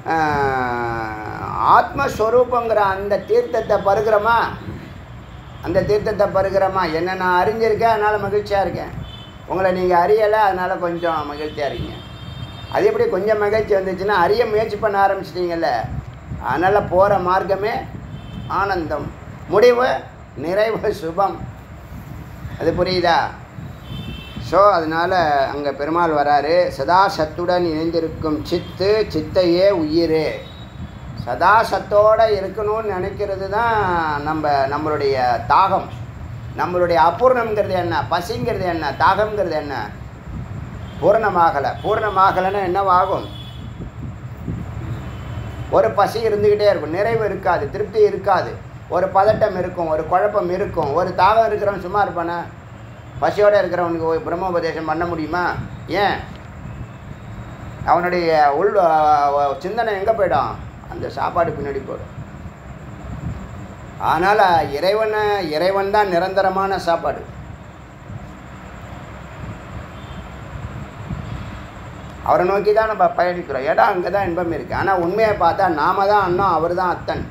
ஆத்மஸ்வரூபங்கிற அந்த தீர்த்தத்தை பருகிறோமா அந்த தீர்த்தத்தை பருகிறோமா என்ன நான் அறிஞ்சிருக்கேன் அதனால் மகிழ்ச்சியாக இருக்கேன் உங்களை நீங்கள் அறியலை அதனால் கொஞ்சம் மகிழ்ச்சியாக இருக்கீங்க அது எப்படி கொஞ்சம் மகிழ்ச்சி வந்துச்சுன்னா அறிய முயற்சி பண்ண ஆரம்பிச்சிட்டிங்கல்ல அதனால் போகிற மார்க்கமே ஆனந்தம் முடிவு நிறைவு சுபம் அது புரியுதா ஸோ அதனால் அங்கே பெருமாள் வராரு சதா சத்துடன் இணைந்திருக்கும் சித்து சித்தையே உயிர் சதா சத்தோடு இருக்கணும்னு நினைக்கிறது தான் நம்ம நம்மளுடைய தாகம் நம்மளுடைய அபூர்ணம்ங்கிறது என்ன பசிங்கிறது என்ன தாகம்ங்கிறது என்ன பூர்ணமாகலை பூர்ணமாகலைன்னா என்னவாகும் ஒரு பசி இருந்துக்கிட்டே இருக்கும் நிறைவு இருக்காது திருப்தி இருக்காது ஒரு பதட்டம் இருக்கும் ஒரு குழப்பம் இருக்கும் ஒரு தாகம் இருக்கிறவன் சும்மா இருப்பானே பசியோடு இருக்கிறவனுக்கு ஒரு பிரம்மோபதேசம் பண்ண முடியுமா ஏன் அவனுடைய உள் அஹ், சிந்தனை எங்கே போயிடும் அந்த சாப்பாடு பின்னாடி போயிடும் அதனால் இறைவனை இறைவன் தான் நிரந்தரமான சாப்பாடு அவரை நோக்கி தான் நம்ம பயணிக்கிறோம் இடம் அங்கே தான் இன்பம் இருக்குது ஆனால் உண்மையை பார்த்தா நாம தான் அண்ணன் அவர் தான் அத்தன்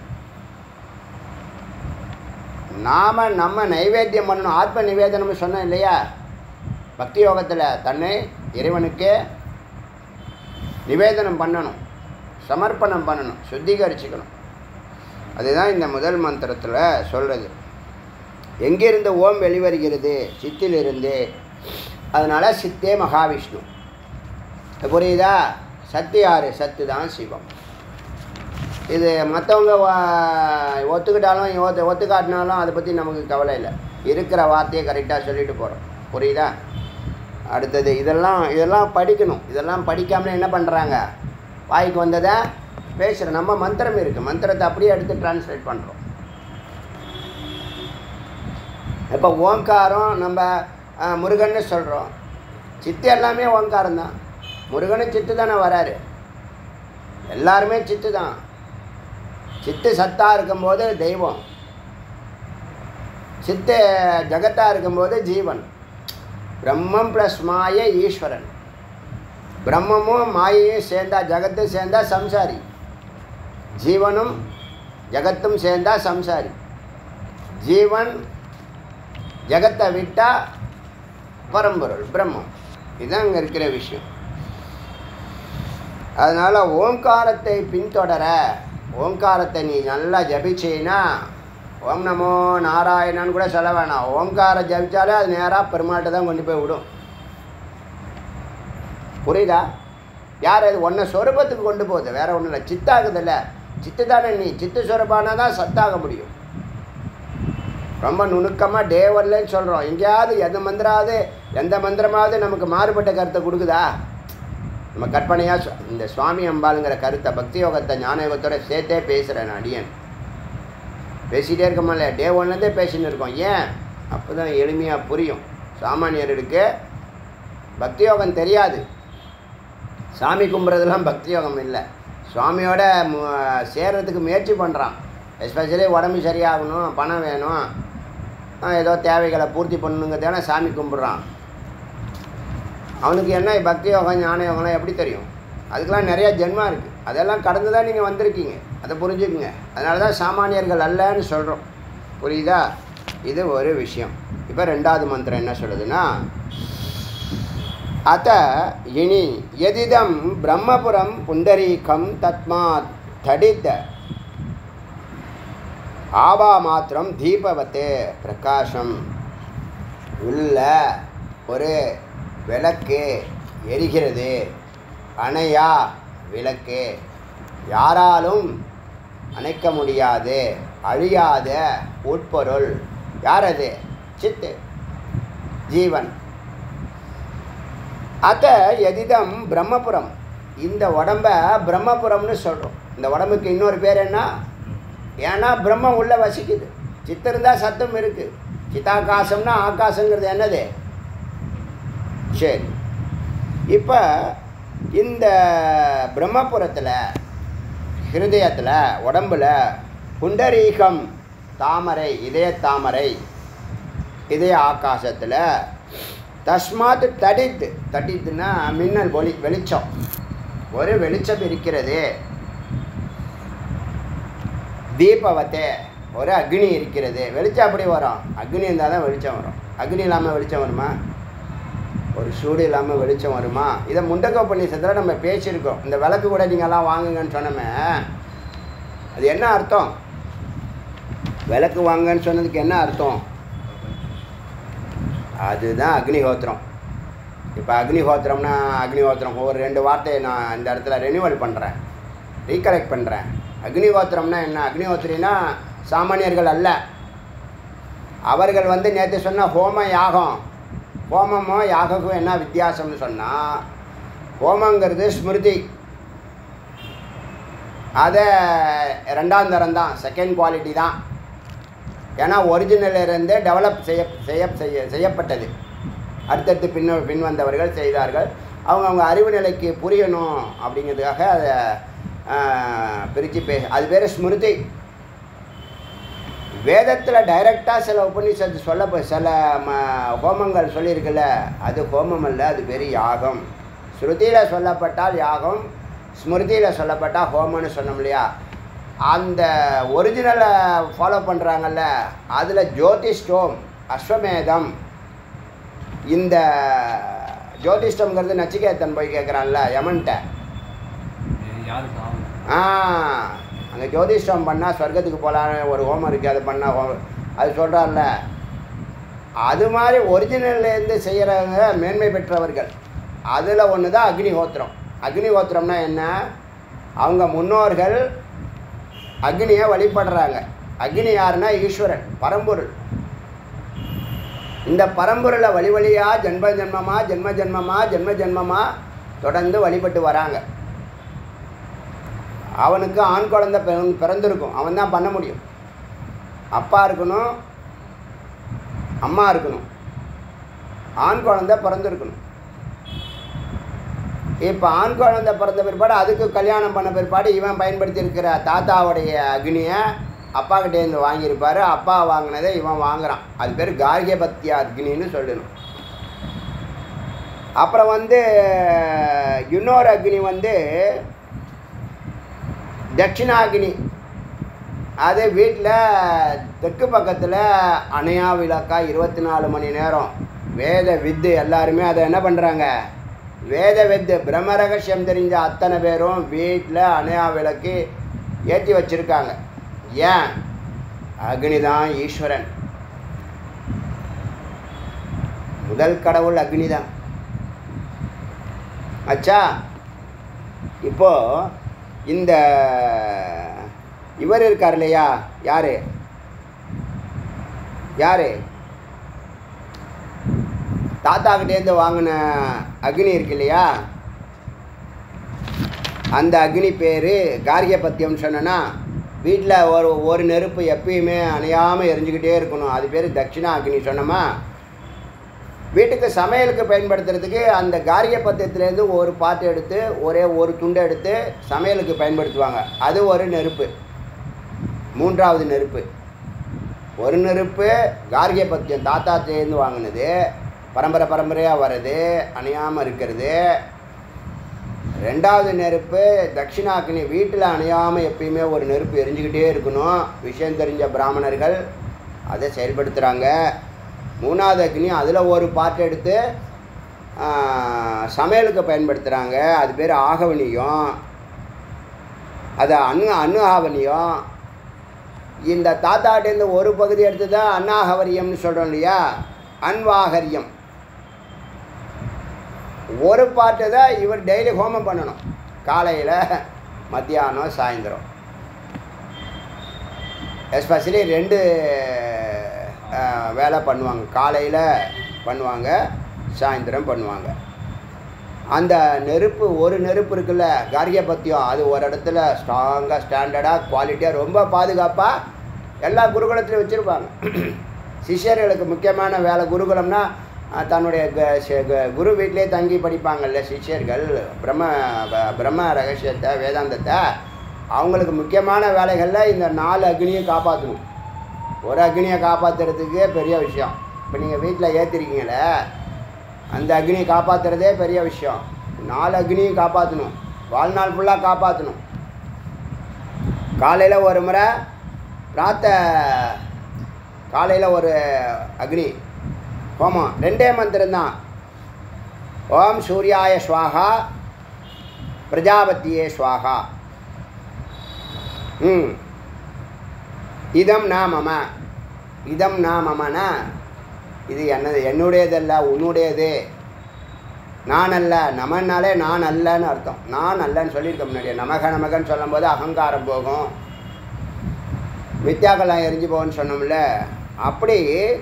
நாம் நம்ம நைவேத்தியம் பண்ணணும் ஆத்ம நிவேதனம் சொன்னோம் இல்லையா பக்தி யோகத்தில் தன்னை இறைவனுக்கு நிவேதனம் பண்ணணும் சமர்ப்பணம் பண்ணணும் சுத்திகரிச்சுக்கணும் அதுதான் இந்த முதல் மந்திரத்தில் சொல்கிறது எங்கிருந்து ஓம் வெளிவருகிறது சித்திலிருந்து அதனால் சித்தே மகாவிஷ்ணு இது புரியுதா சத்து யார் சத்து தான் சிவம் இது மற்றவங்க ஒத்துக்கிட்டாலும் ஒத்து ஒத்துக்காட்டினாலும் அதை பற்றி நமக்கு கவலை இல்லை இருக்கிற வார்த்தையை கரெக்டாக சொல்லிட்டு போகிறோம் புரியுதா அடுத்தது இதெல்லாம் இதெல்லாம் படிக்கணும் இதெல்லாம் படிக்காமலே என்ன பண்ணுறாங்க வாய்க்கு வந்ததை பேசுகிற நம்ம மந்திரம் இருக்குது மந்திரத்தை அப்படியே எடுத்து டிரான்ஸ்லேட் பண்ணுறோம் இப்போ ஓங்காரம் நம்ம அஹ், முருகன்னு சொல்கிறோம் சித்து எல்லாமே ஓங்காரம் தான் முருகனும் சித்து தானே வராரு எல்லாருமே சித்து தான் சித்து சத்தாக இருக்கும்போது தெய்வம் சித்து ஜகத்தாக இருக்கும்போது ஜீவன் பிரம்மம் ப்ளஸ் மாய ஈஸ்வரன் பிரம்மமும் மாயையும் சேர்ந்தா ஜகத்தும் சேர்ந்தா சம்சாரி ஜீவனும் ஜகத்தும் சேர்ந்தா சம்சாரி ஜீவன் ஜகத்தை விட்டால் பரம்பொருள் பிரம்மம் இதுதான் இங்கே இருக்கிற விஷயம் அதனால் ஓங்காரத்தை பின்தொடர ஓங்காரத்தை நீ நல்லா ஜபிச்சீன்னா ஓம் நமோ நாராயணான்னு கூட சொல்ல வேணாம் ஓங்காரம் ஜபிச்சாலே அது நேராக பெருமாள்கிட்ட தான் கொண்டு போய் விடும் புரியுதா யார் அது ஒன்றை சொரூபத்துக்கு கொண்டு போகுது வேற ஒன்றும் இல்லை சித்தாகுதில்ல சித்து தானே நீ சித்து சொரூபானா தான் சத்தாக முடியும் ரொம்ப நுணுக்கமாக டேவர்லன்னு சொல்கிறோம் எங்கேயாவது எந்த மந்திராவது எந்த மந்திரமாவது நமக்கு மாறுபட்ட கருத்தை கொடுக்குதா நம்ம கற்பனையாக சொ- இந்த சுவாமி அம்பாளுங்கிற கருத்தை பக்தி யோகத்தை ஞான யோகத்தோட சேர்த்தே பேசுகிறேன் நான் அடியன் பேசிகிட்டே இருக்கோமில்ல டே ஒன்லேருந்தே பேசின்னு இருக்கோம் ஏன் அப்போ தான் எளிமையாக புரியும் சாமானியர்களுக்கு பக்தி யோகம் தெரியாது சாமி கும்பிட்றதுலாம் பக்தி யோகம் இல்லை சுவாமியோட மு- சேர்றதுக்கு முயற்சி பண்ணுறான் எஸ்பெஷலி உடம்பு சரியாகணும் பணம் வேணும் ஆஹ் ஏதோ தேவைகளை பூர்த்தி பண்ணணுங்கிறதான சாமி கும்பிட்றான் அவனுக்கு என்ன பக்தி யோகம் ஞான யோகம்லாம் எப்படி தெரியும் அதுக்கெல்லாம் நிறைய ஜென்மா இருக்குது அதெல்லாம் கடந்து தான் நீங்கள் வந்திருக்கீங்க அதை புரிஞ்சுக்குங்க அதனால தான் சாமானியர்கள் அல்லன்னு சொல்கிறோம் புரியுதா இது ஒரு விஷயம் இப்போ ரெண்டாவது மந்திரம் என்ன சொல்லுதுன்னா அத்த இனி எதிதம் பிரம்மபுரம் புண்டரீகம் தத்மாத் தடித்த ஆபா மாத்திரம் தீபவத்தே பிரகாசம் உள்ள ஒரு விளக்கு எரிகிறது அணையா விளக்கு யாராலும் அணைக்க முடியாது அழியாத உட்பொருள் யார் அது சித்து ஜீவன் அத எதிதம் பிரம்மபுரம் இந்த உடம்ப பிரம்மபுரம்னு சொல்கிறோம் இந்த உடம்புக்கு இன்னொரு பேர் என்ன ஏன்னா பிரம்மம் உள்ள வசிக்குது சித்தம் இருந்தால் சத்தம் இருக்குது சித்தாகாசம்னா ஆகாசங்கிறது என்னது சரி இப்போ இந்த பிரம்மபுரத்தில் ஹிருதயத்தில் உடம்புல புண்டரீகம் தாமரை இதய தாமரை இதய ஆகாசத்தில் தஸ்மாத் தடித்து தடித்துன்னா மின்னல் ஒளி வெளிச்சம் ஒரு வெளிச்சம் இருக்கிறது தீபவத்தே ஒரு அக்னி இருக்கிறது வெளிச்சம் அப்படி வரும் அக்னி இருந்தால் தான் வெளிச்சம் வரும் அக்னி இல்லாமல் வெளிச்சம் வருமா ஒரு சூடு இல்லாமல் வெளிச்சம் வருமா இதை முண்டகோபநிஷத்தில் நம்ம பேசியிருக்கோம் இந்த விளக்கு கூட நீங்கள்லாம் வாங்குங்கன்னு சொன்னோமே அது என்ன அர்த்தம் விளக்கு வாங்கன்னு சொன்னதுக்கு என்ன அர்த்தம் அதுதான் அக்னிஹோத்திரம் இப்போ அக்னிஹோத்திரம்னா அக்னிஹோத்திரம் ஒரு ரெண்டு வார்த்தையை நான் இந்த இடத்துல ரெனியூவல் பண்ணுறேன் ரீகலெக்ட் பண்ணுறேன் அக்னிஹோத்திரம்னா என்ன அக்னிஹோத்திரினா சாமானியர்கள் அல்ல அவர்கள் வந்து நேற்று சொன்ன ஹோம யாகம் ஹோமமோ யாகக்கும் என்ன வித்தியாசம்னு சொன்னால் ஹோமங்கிறது ஸ்மிருதி அதை ரெண்டாம் தரம் தான் செகண்ட் குவாலிட்டி தான் ஏன்னா ஒரிஜினல் இருந்து டெவலப் செய்ய செய்ய செய்ய செய்யப்பட்டது அடுத்தடுத்து பின் பின் வந்தவர்கள் செய்தார்கள் அவங்க அவங்க அறிவு நிலைக்கு புரியணும் அப்படிங்கிறதுக்காக அதை பிரித்து பே அது பேர் ஸ்மிருதி வேதத்தில் டைரெக்டாக சில உபநிஷத்து சொல்ல சில ம ஹோமங்கள் சொல்லியிருக்குல்ல அது ஹோமம் அல்ல அது பேர் யாகம் ஸ்ருதியில் சொல்லப்பட்டால் யாகம் ஸ்மிருதியில் சொல்லப்பட்டால் ஹோமம்னு சொன்னோம் இல்லையா அந்த ஒரிஜினலை ஃபாலோ பண்ணுறாங்கல்ல அதில் ஜோதிஷ்டோம் அஸ்வமேதம் இந்த ஜோதிஷ்டம்ங்கிறது நச்சிகேத்தன் போய் கேட்குறான்ல யமன்ட்ட யாருக்கு ஆகும் ஆ அங்கே ஜோதிஷ்டம் பண்ணால் சொர்க்கத்துக்கு போகலான்னு ஒரு ஹோமம் இருக்குது அதை பண்ணால் ஹோமம் அது சொல்கிறான்ல அது மாதிரி ஒரிஜினல்லேருந்து செய்கிறவங்க மேன்மை பெற்றவர்கள் அதில் ஒன்று தான் அக்னிஹோத்திரம் அக்னிஹோத்திரம்னா என்ன அவங்க முன்னோர்கள் அக்னியை வழிபடுறாங்க அக்னி யாருன்னா ஈஸ்வரன் பரம்பொருள் இந்த பரம்பொருளை வழி வழியாக ஜென்ம ஜென்மமாக ஜென்ம ஜென்மமாக ஜென்ம ஜென்மமாக தொடர்ந்து வழிபட்டு வராங்க அவனுக்கு ஆண் குழந்தை பிறந் பிறந்திருக்கும் அவன் தான் பண்ண முடியும் அப்பா இருக்கணும் அம்மா இருக்கணும் ஆண் குழந்தை பிறந்திருக்கணும் இப்போ ஆண் குழந்தை பிறந்த பிற்பாடு அதுக்கு கல்யாணம் பண்ண பிற்பாடு இவன் பயன்படுத்தி இருக்கிற தாத்தாவுடைய அக்னியை அப்பா கிட்டேருந்து வாங்கியிருப்பாரு அப்பா வாங்கினதை இவன் வாங்குறான் அது பேர் கார்கியபத்திய அக்னின்னு சொல்லணும் அப்புறம் வந்து இன்னொரு அக்னி வந்து தட்சிணாகினி அது வீட்டில் தெற்கு பக்கத்தில் அணையா விளக்கா இருபத்தி நாலு மணி நேரம் வேத வித்து எல்லாருமே அதை என்ன பண்ணுறாங்க வேத வித்து பிரம்ம ரகசியம் தெரிஞ்ச அத்தனை பேரும் வீட்டில் அணையா விளக்கு ஏற்றி வச்சுருக்காங்க ஏன் அக்னி தான் ஈஸ்வரன் முதல் கடவுள் அக்னி தான் அச்சா இப்போ இந்த இவர் இருக்கார் இல்லையா யாரு யாரு தாத்தாக்கிட்டேருந்து வாங்கின அக்னி இருக்கு இல்லையா அந்த அக்னி பேர் கார்கியபத்தியம்னு சொன்னேன்னா வீட்டில் ஒரு ஒரு நெருப்பு எப்பயுமே அணையாமல் எரிஞ்சுக்கிட்டே இருக்கணும் அது பேர் தட்சிணா அக்னி சொன்னோமா வீட்டுக்கு சமையலுக்கு பயன்படுத்துறதுக்கு அந்த காரிய பத்தியத்துலேருந்து ஒரு பாட்டு எடுத்து ஒரே ஒரு துண்டை எடுத்து சமையலுக்கு பயன்படுத்துவாங்க அது ஒரு நெருப்பு மூன்றாவது நெருப்பு ஒரு நெருப்பு கார்கிய பத்தியம் தாத்தா சேர்ந்து வாங்கினது பரம்பரை பரம்பரையாக வர்றது அணையாமல் இருக்கிறது ரெண்டாவது நெருப்பு தட்சிணாக்கினி வீட்டில் அணையாமல் எப்பயுமே ஒரு நெருப்பு எரிஞ்சுக்கிட்டே இருக்கணும் விஷயம் தெரிஞ்ச பிராமணர்கள் அதை செயல்படுத்துகிறாங்க மூணாவது அக்னி அதில் ஒரு பாட்டு எடுத்து ஆ, சமையலுக்கு பயன்படுத்துகிறாங்க அது பேர் ஆகவனியம் அது அன்னு அன்னு ஆவணியம் இந்த தாத்தாட்டேருந்து ஒரு பகுதி எடுத்து தான் அன்னாகவரியம்னு சொல்கிறோம் இல்லையா அன்வாகரியம் ஒரு பாட்டு தான் இவர் டெய்லி ஹோமம் பண்ணணும் காலையில் மத்தியானம் சாயந்தரம் எஸ்பெஷலி ரெண்டு அஹ், வேலை பண்ணுவாங்க காலையில் பண்ணுவாங்க சாயந்தரம் பண்ணுவாங்க அந்த நெருப்பு ஒரு நெருப்பு இருக்குல்ல காரிய பத்தியம் அது ஒரு இடத்துல ஸ்ட்ராங்காக ஸ்டாண்டர்டாக குவாலிட்டியாக ரொம்ப பாதுகாப்பாக எல்லா குருகுலத்திலையும் வச்சுருப்பாங்க சிஷ்யர்களுக்கு முக்கியமான வேலை குருகுலம்னா அஹ், தன்னுடைய க- சி- க- குரு வீட்டிலே தங்கி படிப்பாங்கல்ல சிஷ்யர்கள் பிரம்ம ப- பிரம்ம ரகசியத்தை வேதாந்தத்தை அவங்களுக்கு முக்கியமான வேலைகளில் இந்த நாலு அக்னியை காப்பாற்றணும் ஒரு அக்னியை காப்பாற்றுறதுக்கே பெரிய விஷயம் இப்போ நீங்கள் வீட்டில் ஏற்றிருக்கீங்களே அந்த அக்னியை காப்பாற்றுறதே பெரிய விஷயம் நாலு அக்னியும் காப்பாற்றணும் வாழ்நாள் ஃபுல்லாக காப்பாற்றணும் காலையில் ஒரு முறை பிராத்த காலையில் ஒரு அக்னி ஹோமம் ரெண்டே மந்திரம்தான் ஓம் சூர்யாய ஸ்வாகா பிரஜாபத்தியே ஸ்வாகா ம் இதம் நா மம இதம் நா மமனா இது என்னது என்னுடையதல்ல உன்னுடையது நான் அல்ல நமன்னாலே நான் அல்லன்னு அர்த்தம் நான் அல்லன்னு சொல்லியிருக்க முன்னாடி நமக நமகன்னு சொல்லும்போது அகங்காரம் போகும் மித்யாக்கெல்லாம் எரிஞ்சு போகும்னு சொன்னோம்ல அப்படி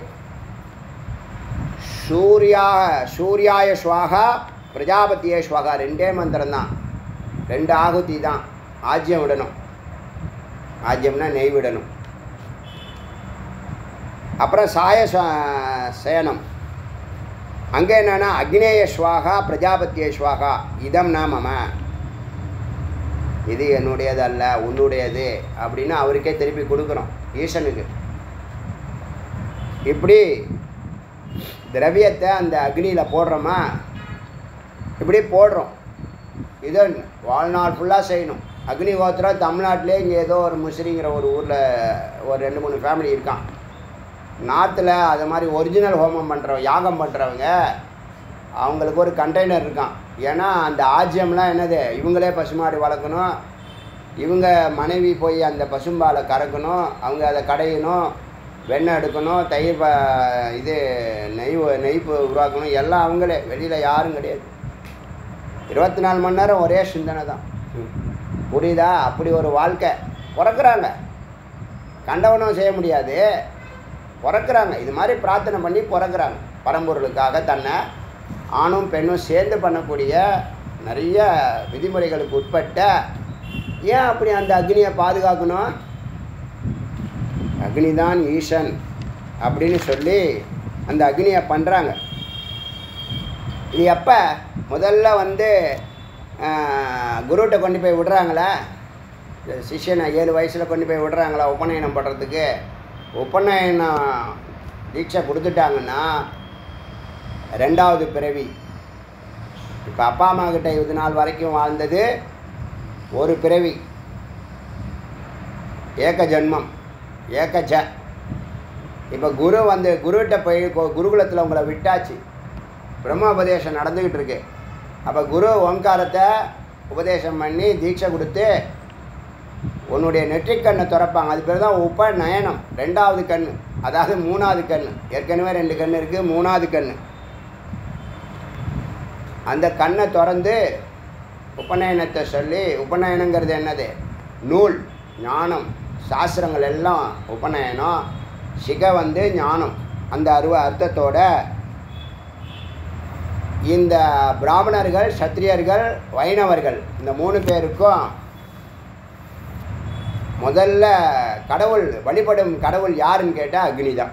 சூர்யா சூர்யாய ஸ்வாகா பிரஜாபத்தியே ஸ்வாகா ரெண்டே மந்திரம்தான் ரெண்டு ஆகுதி தான் ஆஜ்யம் விடணும் ஆஜ்யம்னா நெய் விடணும் அப்புறம் சாய ச- சயனம் அங்கே என்னன்னா அக்னேய ஸ்வாகா பிரஜாபத்திய ஸ்வாகா இதம் நா மம இது என்னுடையது அல்ல உன்னுடையது அப்படின்னு அவருக்கே திருப்பி கொடுக்குறோம் ஈசனுக்கு இப்படி திரவியத்தை அந்த அக்னியில் போடுறோமா இப்படி போடுறோம் இதை வாழ்நாள் ஃபுல்லாக செய்யணும் அக்னி கோத்திரம் தமிழ்நாட்டிலே இங்கே ஏதோ ஒரு முசிறிங்கிற ஒரு ஊரில் ஒரு ரெண்டு மூணு ஃபேமிலி இருக்கான் நார்த்தில் அது மாதிரி ஒரிஜினல் ஹோமம் பண்ணுறவங்க யாகம் பண்ணுறவங்க அவங்களுக்கு ஒரு கண்டெய்னர் இருக்கான் ஏன்னா அந்த ஆஜ்யம்லாம் என்னது இவங்களே பசுமாடு வளர்க்கணும் இவங்க மனைவி போய் அந்த பசும்பாலை கறக்கணும் அவங்க அதை கடையணும் வெண்ணெய் எடுக்கணும் தயிர் ப இது நெய் உ- நெய் பு- உருவாக்கணும் எல்லாம் அவங்களே வெளியில் யாரும் கிடையாது இருபத்தி நாலு மணி நேரம் ஒரே சிந்தனை தான் புரியுதா அப்படி ஒரு வாழ்க்கை பிறக்கிறாங்க கண்டவனும் செய்ய முடியாது பிறக்கிறாங்க இது மாதிரி பிரார்த்தனை பண்ணி பிறக்கிறாங்க பரம்பொருளுக்காக தன்னை ஆணும் பெண்ணும் சேர்ந்து பண்ணக்கூடிய நிறைய விதிமுறைகளுக்கு உட்பட்ட ஏன் அப்படி அந்த அக்னியை பாதுகாக்கணும் அக்னிதான் ஈசன் அப்படின்னு சொல்லி அந்த அக்னியை பண்ணுறாங்க இது எப்போ முதல்ல வந்து குருகிட்ட கொண்டு போய் விடுறாங்களா இந்த சிஷ்யனை ஏழு வயசில் கொண்டு போய் விடுறாங்களா உபநயனம் பண்ணுறதுக்கு உபநயனம் தீட்சை கொடுத்துட்டாங்கன்னா ரெண்டாவது பிறவி இப்போ அப்பா அம்மா கிட்ட இது நாள் வரைக்கும் வாழ்ந்தது ஒரு பிறவி ஏக ஜென்மம் ஏக ஜ இப்போ குரு வந்து குருகிட்ட போய் கு- குருகுலத்தில் உங்களை விட்டாச்சு பிரம்ம உபதேசம் நடந்துக்கிட்டு இருக்கு அப்போ குரு ஓங்காரத்தை உபதேசம் பண்ணி தீட்சை கொடுத்து உன்னுடைய நெற்றிக்கண்ணை திறப்பாங்க அது பேர் தான் உப நயனம் ரெண்டாவது கண் அதாவது மூணாவது கண் ஏற்கனவே ரெண்டு கண் இருக்குது மூணாவது கண் அந்த கண்ணை திறந்து உபநயனத்தை சொல்லி உபநயனங்கிறது என்னது நூல் ஞானம் சாஸ்திரங்கள் எல்லாம் உபநயனம் சிக வந்து ஞானம் அந்த அருவ அர்த்தத்தோட இந்த பிராமணர்கள் சத்திரியர்கள் வைணவர்கள் இந்த மூணு பேருக்கும் முதல்ல கடவுள் வழிபடும் கடவுள் யாருன்னு கேட்டால் அக்னி தான்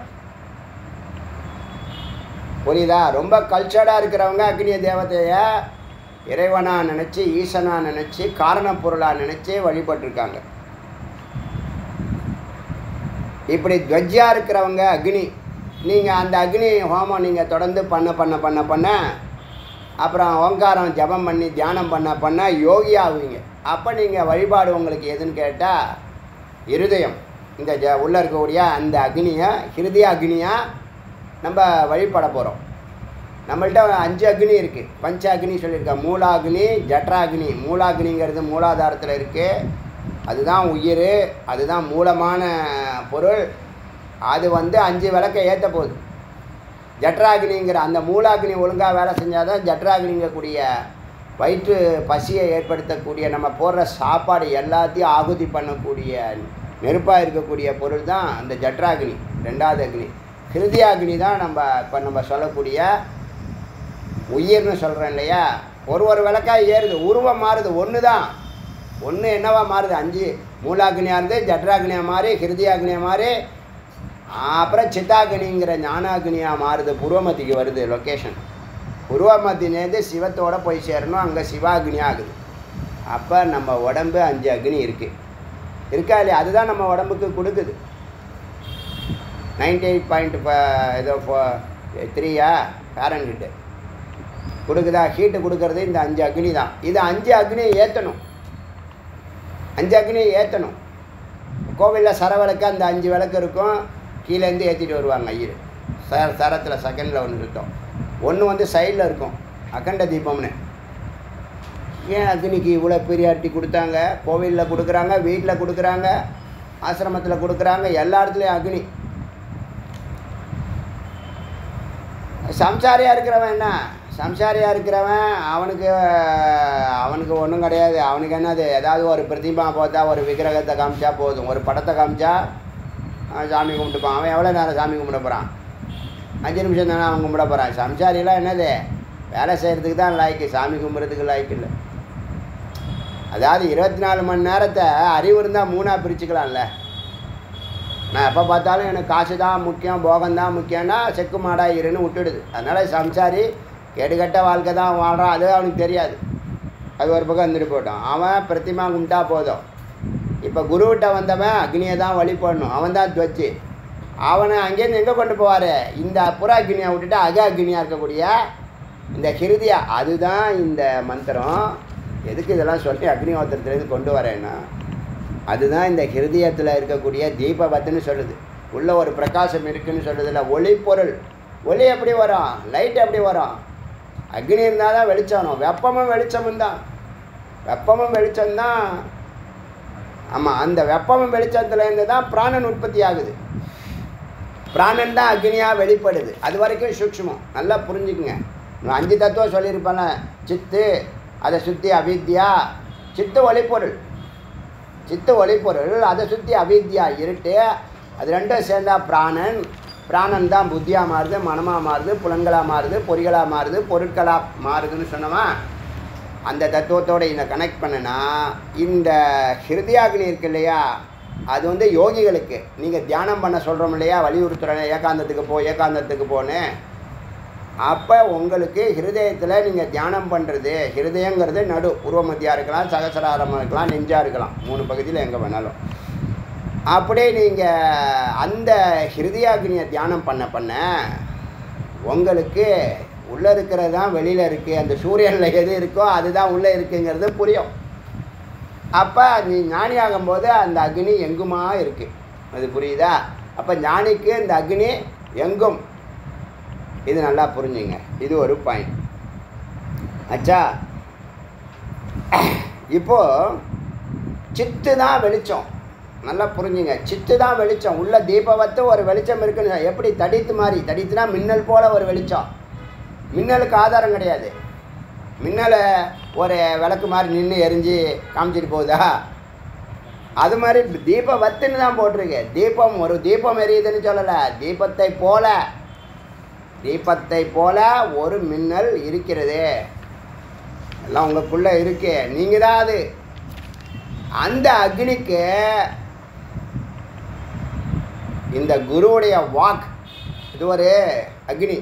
புரியுதா ரொம்ப கல்ச்சர்டாக இருக்கிறவங்க அக்னிய தேவதையை இறைவனாக நினச்சி ஈசனாக நினச்சி காரணப்பொருளாக நினச்சி வழிபட்டிருக்காங்க இப்படி துவஜ்ஜா இருக்கிறவங்க அக்னி நீங்கள் அந்த அக்னி ஹோமம் நீங்கள் தொடர்ந்து பண்ண பண்ண பண்ண பண்ண அப்புறம் ஓங்காரம் ஜபம் பண்ணி தியானம் பண்ண பண்ண யோகி ஆகுவீங்க அப்போ நீங்கள் வழிபாடு உங்களுக்கு எதுன்னு கேட்டால் இருதயம் இந்த ஜ உள்ளே இருக்கக்கூடிய அந்த அக்னியை ஹிருதய அக்னியாக நம்ம வழிபட போகிறோம் நம்மள்ட்ட அஞ்சு அக்னி இருக்குது பஞ்ச அக்னி சொல்லியிருக்கேன் மூலாக்னி ஜட்ராக்னி மூலாக்னிங்கிறது மூலாதாரத்தில் இருக்குது அதுதான் உயிர் அதுதான் மூலமான பொருள் அது வந்து அஞ்சு விளக்கை ஏற்ற போகுது ஜட்ராக்னிங்கிற அந்த மூலாக்னி ஒழுங்காக வேலை செஞ்சால் தான் ஜட்ராக்னிங்கக்கூடிய வயிற்று பசியை ஏற்படுத்தக்கூடிய நம்ம போடுற சாப்பாடு எல்லாத்தையும் ஆகுதி பண்ணக்கூடிய நெருப்பாக இருக்கக்கூடிய பொருள் தான் அந்த ஜட்ராக்னி ரெண்டாவது அக்னி ஹிருதயாக்னி தான் நம்ம இப்போ நம்ம சொல்லக்கூடிய உயிர்னு சொல்கிறோம் இல்லையா ஒரு ஒரு விளக்காக ஏறுது உருவம் மாறுது ஒன்று தான் ஒன்று என்னவா மாறுது அஞ்சு மூலாக்னியாக இருந்து ஜட்ராக்னியாக மாறி ஹிருதயாக்னியாக மாறி அப்புறம் சித்தாக்னிங்கிற ஞானாக்னியாக மாறுது புருவமத்திக்கு வருது லொக்கேஷன் புருவமத்திலேருந்து சிவத்தோட போய் சேரணும் அங்கே சிவாக்னி ஆகுது அப்போ நம்ம உடம்பு அஞ்சு அக்னி இருக்குது இருக்கா இல்லையா அதுதான் நம்ம உடம்புக்கு கொடுக்குது நைன்டி எயிட் பாயிண்ட் ஏதோ த்ரீயா ஃபேரன்ஹிட்டு கொடுக்குதா ஹீட்டு கொடுக்கறது இந்த அஞ்சு அக்னி தான் இது அஞ்சு அக்னியை ஏற்றணும் அஞ்சு அக்னியை ஏற்றணும் கோவிலில் சர விளக்கு அந்த அஞ்சு விளக்கு இருக்கும் கீழேருந்து ஏற்றிட்டு வருவாங்க ஐயர் ச சரத்தில் செகண்டில் ஒன்று சுத்தம் ஒன்று வந்து சைடில் இருக்கும் அகண்ட தீபம்னு ஏன் அக்னிக்கு இவ்வளோ பெரியாரிட்டி கொடுத்தாங்க கோவிலில் கொடுக்குறாங்க வீட்டில் கொடுக்குறாங்க ஆசிரமத்தில் கொடுக்குறாங்க எல்லா இடத்துலையும் அக்னி சம்சாரியாக இருக்கிறவன் என்ன சம்சாரியாக இருக்கிறவன் அவனுக்கு அவனுக்கு ஒன்றும் கிடையாது அவனுக்கு என்னது ஏதாவது ஒரு பிரதிமா பார்த்தா ஒரு விக்கிரகத்தை காமிச்சா போதும் ஒரு படத்தை காமிச்சா அவன் சாமி கும்பிட்டுப்பான் அவன் எவ்வளோ நேரம் சாமி கும்பிட போகிறான் அஞ்சு நிமிஷம் தானே அவன் கும்பிட போகிறான் சம்சாரியெல்லாம் என்னது வேலை செய்கிறதுக்கு தான் லாய்க்கு சாமி கும்பிட்றதுக்கு லாய்க்கு இல்லை அதாவது இருபத்தி நாலு மணி நேரத்தை அறிவு இருந்தால் மூணாக பிரிச்சுக்கலாம்ல நான் எப்போ பார்த்தாலும் எனக்கு காசு தான் முக்கியம் போகம் தான் முக்கியம்னா செக்கு மாடா இருன்னு விட்டுடுது அதனால் சம்சாரி கேடுகட்ட வாழ்க்கை தான் வாழ்கிறான் அது அவனுக்கு தெரியாது அது ஒரு பக்கம் வந்துட்டு போட்டோம் அவன் பிரதிமா கும்பிட்டா போதும் இப்போ குருவிட்ட வந்தவன் அக்னியை தான் வழிபடணும் அவன் தான் துவச்சு அவனை அங்கேருந்து எங்கே கொண்டு போவார் இந்த புற அக்னியை விட்டுட்டு அக அக்னியாக இருக்கக்கூடிய இந்த ஹிருதியா அதுதான் இந்த மந்திரம் எதுக்கு இதெல்லாம் சொல்லி அக்னிஹோத்திரத்துலேருந்து கொண்டு வரேன்னா அதுதான் இந்த ஹிருதயத்தில் இருக்கக்கூடிய தீபபத்துன்னு சொல்லுது உள்ள ஒரு பிரகாசம் இருக்குன்னு சொல்லுதுல ஒளி பொருள் ஒளி எப்படி வரும் லைட் எப்படி வரும் அக்னி இருந்தால் தான் வெளிச்சம் வரும் வெப்பமும் வெளிச்சமும் தான் வெப்பமும் வெளிச்சம்தான் ஆமாம் அந்த வெப்பமும் வெளிச்சத்துலேருந்து தான் பிராணன் உற்பத்தி ஆகுது பிராணன் தான் அக்னியாக வெளிப்படுது அது வரைக்கும் சூக்ஷ்மம் நல்லா புரிஞ்சுக்குங்க நான் அஞ்சு தத்துவம் சொல்லியிருப்பேன் சித்து அதை சுற்றி அவித்யா சித்து ஒளிப்பொருள் சித்து ஒளிப்பொருள் அதை சுற்றி அவித்யா இருட்டு அது ரெண்டும் சேர்ந்தா பிராணன் பிராணன் தான் புத்தியாக மாறுது மனமாக மாறுது புலன்களாக மாறுது பொறிகளாக மாறுது பொருட்களாக மாறுதுன்னு சொன்னோமா அந்த தத்துவத்தோட இதை கனெக்ட் பண்ணனா இந்த ஹிருதயாக்னி இருக்கு இல்லையா அது வந்து யோகிகளுக்கு நீங்கள் தியானம் பண்ண சொல்கிறோம் இல்லையா வலியுறுத்துறேன் ஏகாந்தத்துக்கு போ ஏகாந்தத்துக்கு போன்னு அப்போ உங்களுக்கு ஹிருதயத்தில் நீங்கள் தியானம் பண்ணுறது ஹிருதயங்கிறது நடு பூர்வ மத்தியா இருக்கலாம் சகசராரமாக இருக்கலாம் நெஞ்சா இருக்கலாம் மூணு பகுதியில் எங்கே வேணாலும் அப்படியே நீங்கள் அந்த ஹிருதயாக்னியை தியானம் பண்ண பண்ண உங்களுக்கு உள்ளே இருக்கிறது தான் வெளியில் இருக்குது அந்த சூரியனில் எது இருக்கோ அதுதான் உள்ளே இருக்குங்கிறது புரியும் அப்போ நீ ஞானி ஆகும்போது அந்த அக்னி எங்குமா இருக்குது அது புரியுதா அப்போ ஞானிக்கு இந்த அக்னி எங்கும் இது நல்லா புரிஞ்சுங்க இது ஒரு பாயிண்ட் அச்சா இப்போ சித்து தான் வெளிச்சம் நல்லா புரிஞ்சுங்க சித்து தான் வெளிச்சம் உள்ள தீபவத்து ஒரு வெளிச்சம் இருக்குன்னு எப்படி தடித்து மாதிரி தடித்துனா மின்னல் போல ஒரு வெளிச்சம் மின்னலுக்கு ஆதாரம் கிடையாது மின்னலை ஒரு விளக்கு மாதிரி நின்று எரிஞ்சு காமிச்சிட்டு போகுதா அது மாதிரி தீப வத்துன்னு தான் போட்டிருக்கு தீபம் ஒரு தீபம் எரியுதுன்னு சொல்லலை தீபத்தை போல தீபத்தை போல ஒரு மின்னல் இருக்கிறது எல்லாம் உங்களுக்குள்ளே இருக்கு நீங்கள் தான் அது அந்த அக்னிக்கு இந்த குருவுடைய வாக் இது ஒரு அக்னி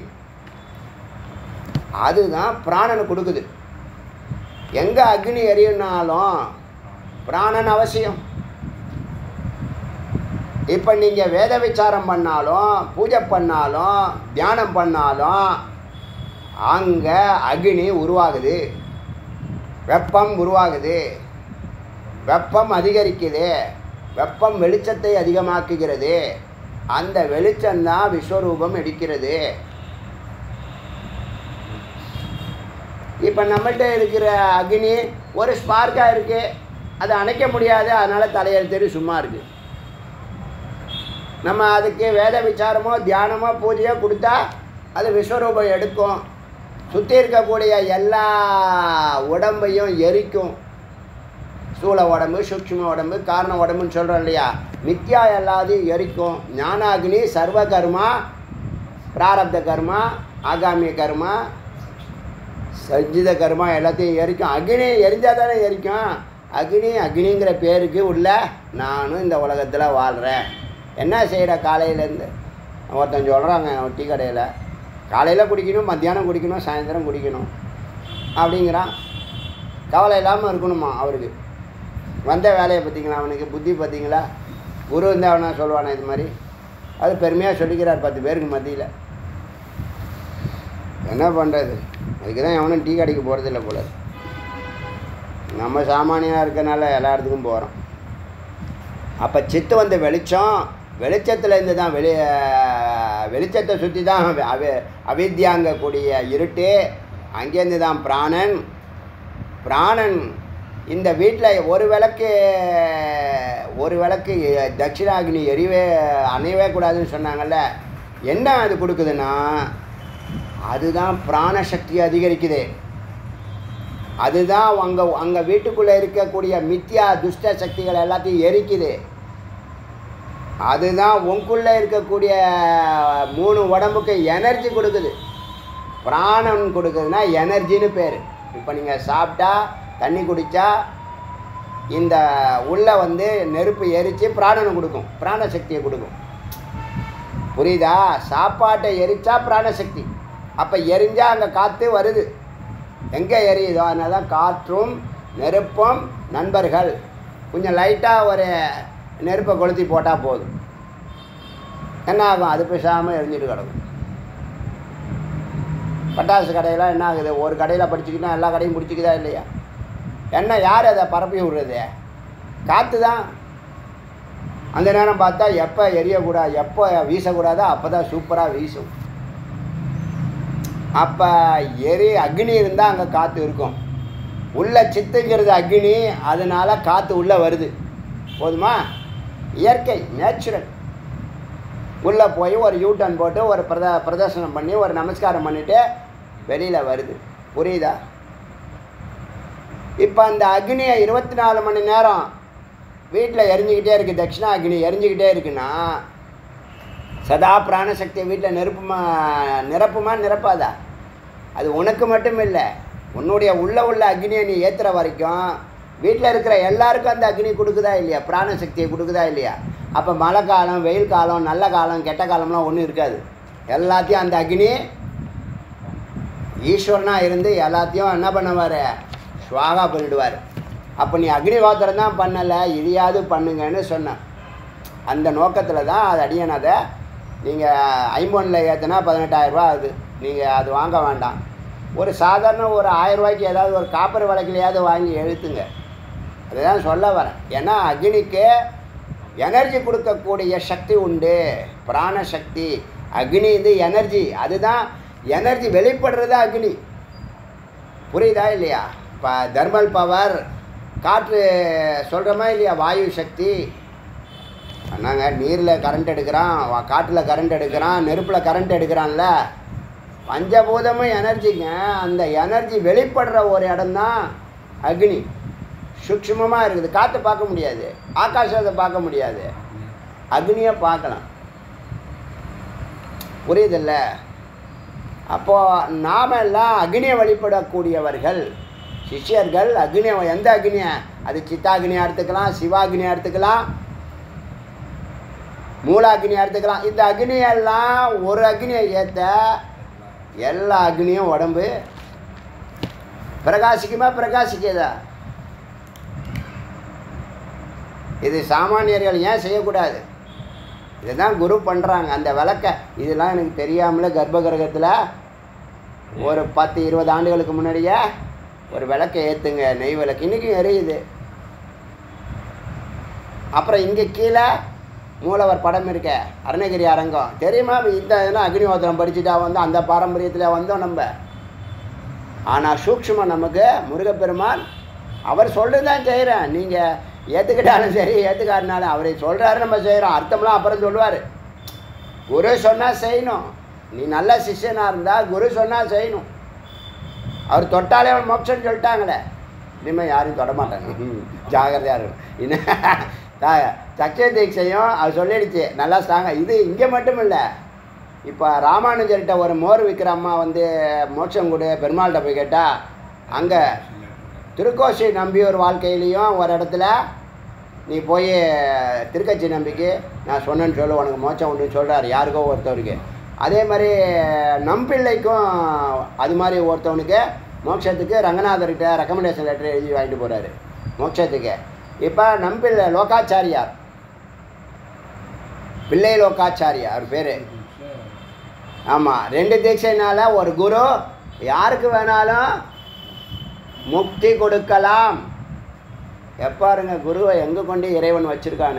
அதுதான் பிராணனை கொடுக்குது எங்கே அக்னி எரியுனாலும் பிராணன் அவசியம் இப்போ நீங்கள் வேத விசாரம் பண்ணாலும் பூஜை பண்ணாலும் தியானம் பண்ணாலும் அங்கே அக்னி உருவாகுது வெப்பம் உருவாகுது வெப்பம் அதிகரிக்குது வெப்பம் வெளிச்சத்தை அதிகமாக்குகிறது அந்த வெளிச்சம்தான் விஸ்வரூபம் எடுக்கிறது இப்போ நம்மள்ட்ட இருக்கிற அக்னி ஒரு ஸ்பார்க்காக இருக்கு அதை அணைக்க முடியாது அதனால் தலையெழுத்தறி சும்மா இருக்கு நம்ம அதுக்கு வேத விசாரமோ தியானமோ பூஜையோ கொடுத்தா அது விஸ்வரூபம் எடுக்கும் சுற்றி இருக்கக்கூடிய எல்லா உடம்பையும் எரிக்கும் ஸ்தூல உடம்பு சூக்ஷ்ம உடம்பு காரண உடம்புன்னு சொல்கிறோம் இல்லையா மித்யா எல்லாத்தையும் எரிக்கும் ஞானாக்னி சர்வ கர்மா பிராரப்த கர்மா ஆகாமிய கர்மா சஞ்சித கர்மா எல்லாத்தையும் எரிக்கும் அக்னி எரிஞ்சால் தானே எரிக்கும் அக்னி அக்னிங்கிற பேருக்கு உள்ள நானும் இந்த உலகத்தில் வாழ்கிறேன் என்ன செய்கிற காலையிலேருந்து ஒருத்தன் சொல்கிறாங்க டீ கடையில் காலையில் குடிக்கணும் மத்தியானம் குடிக்கணும் சாயந்தரம் குடிக்கணும் அப்படிங்கிறான் கவலை இல்லாமல் இருக்கணுமா அவருக்கு வந்த வேலையை பார்த்தீங்களா அவனுக்கு புத்தி பார்த்தீங்களா குரு வந்து அவனா சொல்லுவானா இது மாதிரி அது பெருமையாக சொல்லிக்கிறார் பத்து பேருக்கு மத்தியில் என்ன பண்ணுறது அதுக்கு தான் எவனும் டீ கடைக்கு போகிறதில்ல போல நம்ம சாமானியாக இருக்கனால எல்லா இடத்துக்கும் போகிறோம் அப்போ சித்து வந்த வெளிச்சம் வெளிச்சத்துலேருந்து தான் வெளி வெளிச்சத்தை சுற்றி தான் அவ அவித்யாங்கக்கூடிய இருட்டு அங்கேருந்து தான் பிராணன் பிராணன் இந்த வீட்டில் ஒரு விளக்கு ஒரு விளக்கு தட்சிணாகினி எரியவே அணையவே கூடாதுன்னு சொன்னாங்கல்ல என்ன அது கொடுக்குதுன்னா அதுதான் பிராணசக்தி அதிகரிக்குது அதுதான் அங்கே அங்கே வீட்டுக்குள்ளே இருக்கக்கூடிய மித்யா துஷ்ட சக்திகள் எல்லாத்தையும் எரிக்குது அதுதான் உங்களுக்குள்ளே இருக்கக்கூடிய மூணு உடம்புக்கு எனர்ஜி கொடுக்குது பிராணன் கொடுக்குதுன்னா எனர்ஜின்னு பேர் இப்போ நீங்கள் சாப்பிட்டா தண்ணி குடித்தா இந்த உள்ள வந்து நெருப்பு எரித்து பிராணனை கொடுக்கும் பிராணசக்தியை கொடுக்கும் புரியுதா சாப்பாட்டை எரிச்சா பிராணசக்தி அப்போ எரிஞ்சால் அங்கே காற்று வருது எங்கே எரியுதோ அதனால தான் காற்றும் நெருப்பும் நண்பர்கள் கொஞ்சம் லைட்டாக ஒரு நெருப்பை கொளுத்தி போட்டால் போதும் என்ன ஆகும் அது பேசாமல் எரிஞ்சிட்டு கிடக்கும் பட்டாசு கடையெல்லாம் என்ன ஆகுது ஒரு கடையில் படிச்சுக்கிட்டா எல்லா கடையும் பிடிச்சிக்குதா இல்லையா என்ன யார் அதை பரப்பி விடுறது காற்று தான் அந்த நேரம் பார்த்தா எப்போ எரியக்கூடாது எப்போ வீசக்கூடாதோ அப்போ தான் சூப்பராக வீசும் அப்போ எரி அக்னி இருந்தால் அங்கே காற்று இருக்கும் உள்ள சித்துங்கிறது அக்னி அதனால காற்று உள்ளே வருது போதுமா இயற்கை நேச்சுரல் உள்ளே போய் ஒரு யூ டர்ன் போட்டு ஒரு பிரத பிரதர்சனம் பண்ணி ஒரு நமஸ்காரம் பண்ணிவிட்டு வெளியில் வருது புரியுதா இப்போ அந்த அக்னியை இருபத்தி நாலு மணி நேரம் வீட்டில் எரிஞ்சுக்கிட்டே இருக்குது தட்சிணா அக்னி எரிஞ்சுக்கிட்டே இருக்குன்னா சதா பிராணசக்தியை வீட்டில் நெருப்புமா நிரப்புமா நிரப்பாதா அது உனக்கு மட்டும் இல்லை உன்னுடைய உள்ள உள்ள அக்னியை நீ ஏற்றுற வரைக்கும் வீட்டில் இருக்கிற எல்லாருக்கும் அந்த அக்னி கொடுக்குதா இல்லையா பிராணசக்தியை கொடுக்குதா இல்லையா அப்போ மழை காலம் வெயில் காலம் நல்ல காலம் கெட்ட காலம்லாம் ஒன்றும் இருக்காது எல்லாத்தையும் அந்த அக்னி ஈஸ்வரனாக இருந்து எல்லாத்தையும் என்ன பண்ணுவார் ஸ்வாகா பண்ணிடுவார் அப்போ நீ அக்னிஹோத்திரம் தான் பண்ணலை இதையாவது பண்ணுங்கன்னு சொன்னேன் அந்த நோக்கத்தில் தான் அது அடியன் அதை நீங்கள் ஐம்பொன்னில் ஏற்றுனா பதினெட்டாயிரரூபா ஆகுது நீங்கள் அது வாங்க வேண்டாம் ஒரு சாதாரண ஒரு ஆயிரரூபாய்க்கு ஏதாவது ஒரு காப்பர் வழக்கிலையாவது வாங்கி எழுத்துங்க அதுதான் சொல்ல வரேன் ஏன்னா அக்னிக்கு எனர்ஜி கொடுக்கக்கூடிய சக்தி உண்டு பிராணசக்தி அக்னி இது எனர்ஜி அதுதான் எனர்ஜி வெளிப்படுறது அக்னி புரியுதா இல்லையா இப்போ தெர்மல் பவர் காற்று சொல்கிறோமா இல்லையா வாயு சக்தி பண்ணாங்க நீரில் கரண்ட் எடுக்கிறான் வா- காற்றுல கரண்ட் எடுக்கிறான் நெருப்பில் கரண்ட் எடுக்கிறான்ல பஞ்சபூதமும் எனர்ஜிங்க அந்த எனர்ஜி வெளிப்படுற ஒரு இடம்தான் அக்னி சூக்ஷ்மமாக இருக்குது காற்றை பார்க்க முடியாது ஆகாசத்தை பார்க்க முடியாது அக்னியை பார்க்கலாம் புரியுதில்ல அப்போது நாம எல்லாம் அக்னியை வழிபடக்கூடியவர்கள் சிஷ்யர்கள் அக்னியை எந்த அக்னியை அது சித்தாக்னியாக எடுத்துக்கலாம் சிவாக்னியாக எடுத்துக்கலாம் மூலாக்னியாக எடுத்துக்கலாம் இந்த அக்னியெல்லாம் ஒரு அக்னியை ஏற்ற எல்லா அக்னியும் உடம்பு பிரகாசிக்குமா பிரகாசிக்காதா இது சாமானியர்கள் ஏன் செய்யக்கூடாது இதுதான் குரு பண்ணுறாங்க அந்த விளக்க இதெல்லாம் எனக்கு தெரியாமல கர்ப்ப கிரகத்தில் ஒரு பத்து இருபது ஆண்டுகளுக்கு முன்னாடியே ஒரு விளக்கை ஏற்றுங்க நெய் விளக்கு இன்றைக்கும் எரியுது அப்புறம் இங்கே கீழே மூலவர் படம் இருக்க அருணகிரி அரங்கம் தெரியுமா இந்த இதெல்லாம் அக்னிஹோத்திரம் படிச்சுட்டா வந்து அந்த பாரம்பரியத்தில் வந்தோம் நம்ம ஆனால் சூக்ஷ்மம் நமக்கு முருகப்பெருமான் அவர் சொல்லிட்டு தான் செய்கிறேன் நீங்கள் ஏற்றுக்கிட்டாலும் சரி ஏற்றுக்காருனாலும் அவரை சொல்கிறாரு நம்ம செய்கிறோம் அர்த்தம்லாம் அப்புறம் சொல்லுவார் குரு சொன்னால் செய்யணும் நீ நல்ல சிஷ்யனாக இருந்தால் குரு சொன்னால் செய்யணும் அவர் தொட்டாலே அவன் மோட்சம்னு சொல்லிட்டாங்களே இனிமேல் யாரையும் தொட மாட்டாங்க ம், ஜாகிரதையா இருக்கும் இன்னும் த- சக்ஷய தீட்சையும் அவர் சொல்லிடுச்சு நல்லா ஸ்ட்ராங்காக இது இங்கே மட்டும் இல்லை இப்போ ராமானுஜர்கிட்ட ஒரு மோர் விற்கிற அம்மா வந்து மோட்சம் கொடு பெருமாள்கிட்ட போய் கேட்டால் அங்கே திருக்கோஷி நம்பியூர் வாழ்க்கையிலையும் ஒரு இடத்துல நீ போய் திருக்கட்சி நம்பிக்கை நான் சொன்னேன்னு சொல்லு உனக்கு மோட்சம் உண்டுன்னு சொல்கிறார் யாருக்கோ ஒருத்தவருக்கு அதே மாதிரி நம்பிள்ளைக்கும் அது மாதிரி ஒருத்தவனுக்கு மோட்சத்துக்கு ரங்கநாதர்கிட்ட ரெக்கமெண்டேஷன் லெட்டர் எழுதி வாங்கிட்டு போகிறாரு மோட்சத்துக்கு இப்போ நம்பிள்ளை லோகாச்சாரியார் பிள்ளை லோகாச்சாரியார் அவர் பேர் ஆமாம் ரெண்டு தீட்சைனால ஒரு குரு யாருக்கு வேணாலும் முக்தி கொடுக்கலாம் எப்பாருங்க குருவை எங்கே கொண்டு இறைவன் வச்சிருக்கான்னு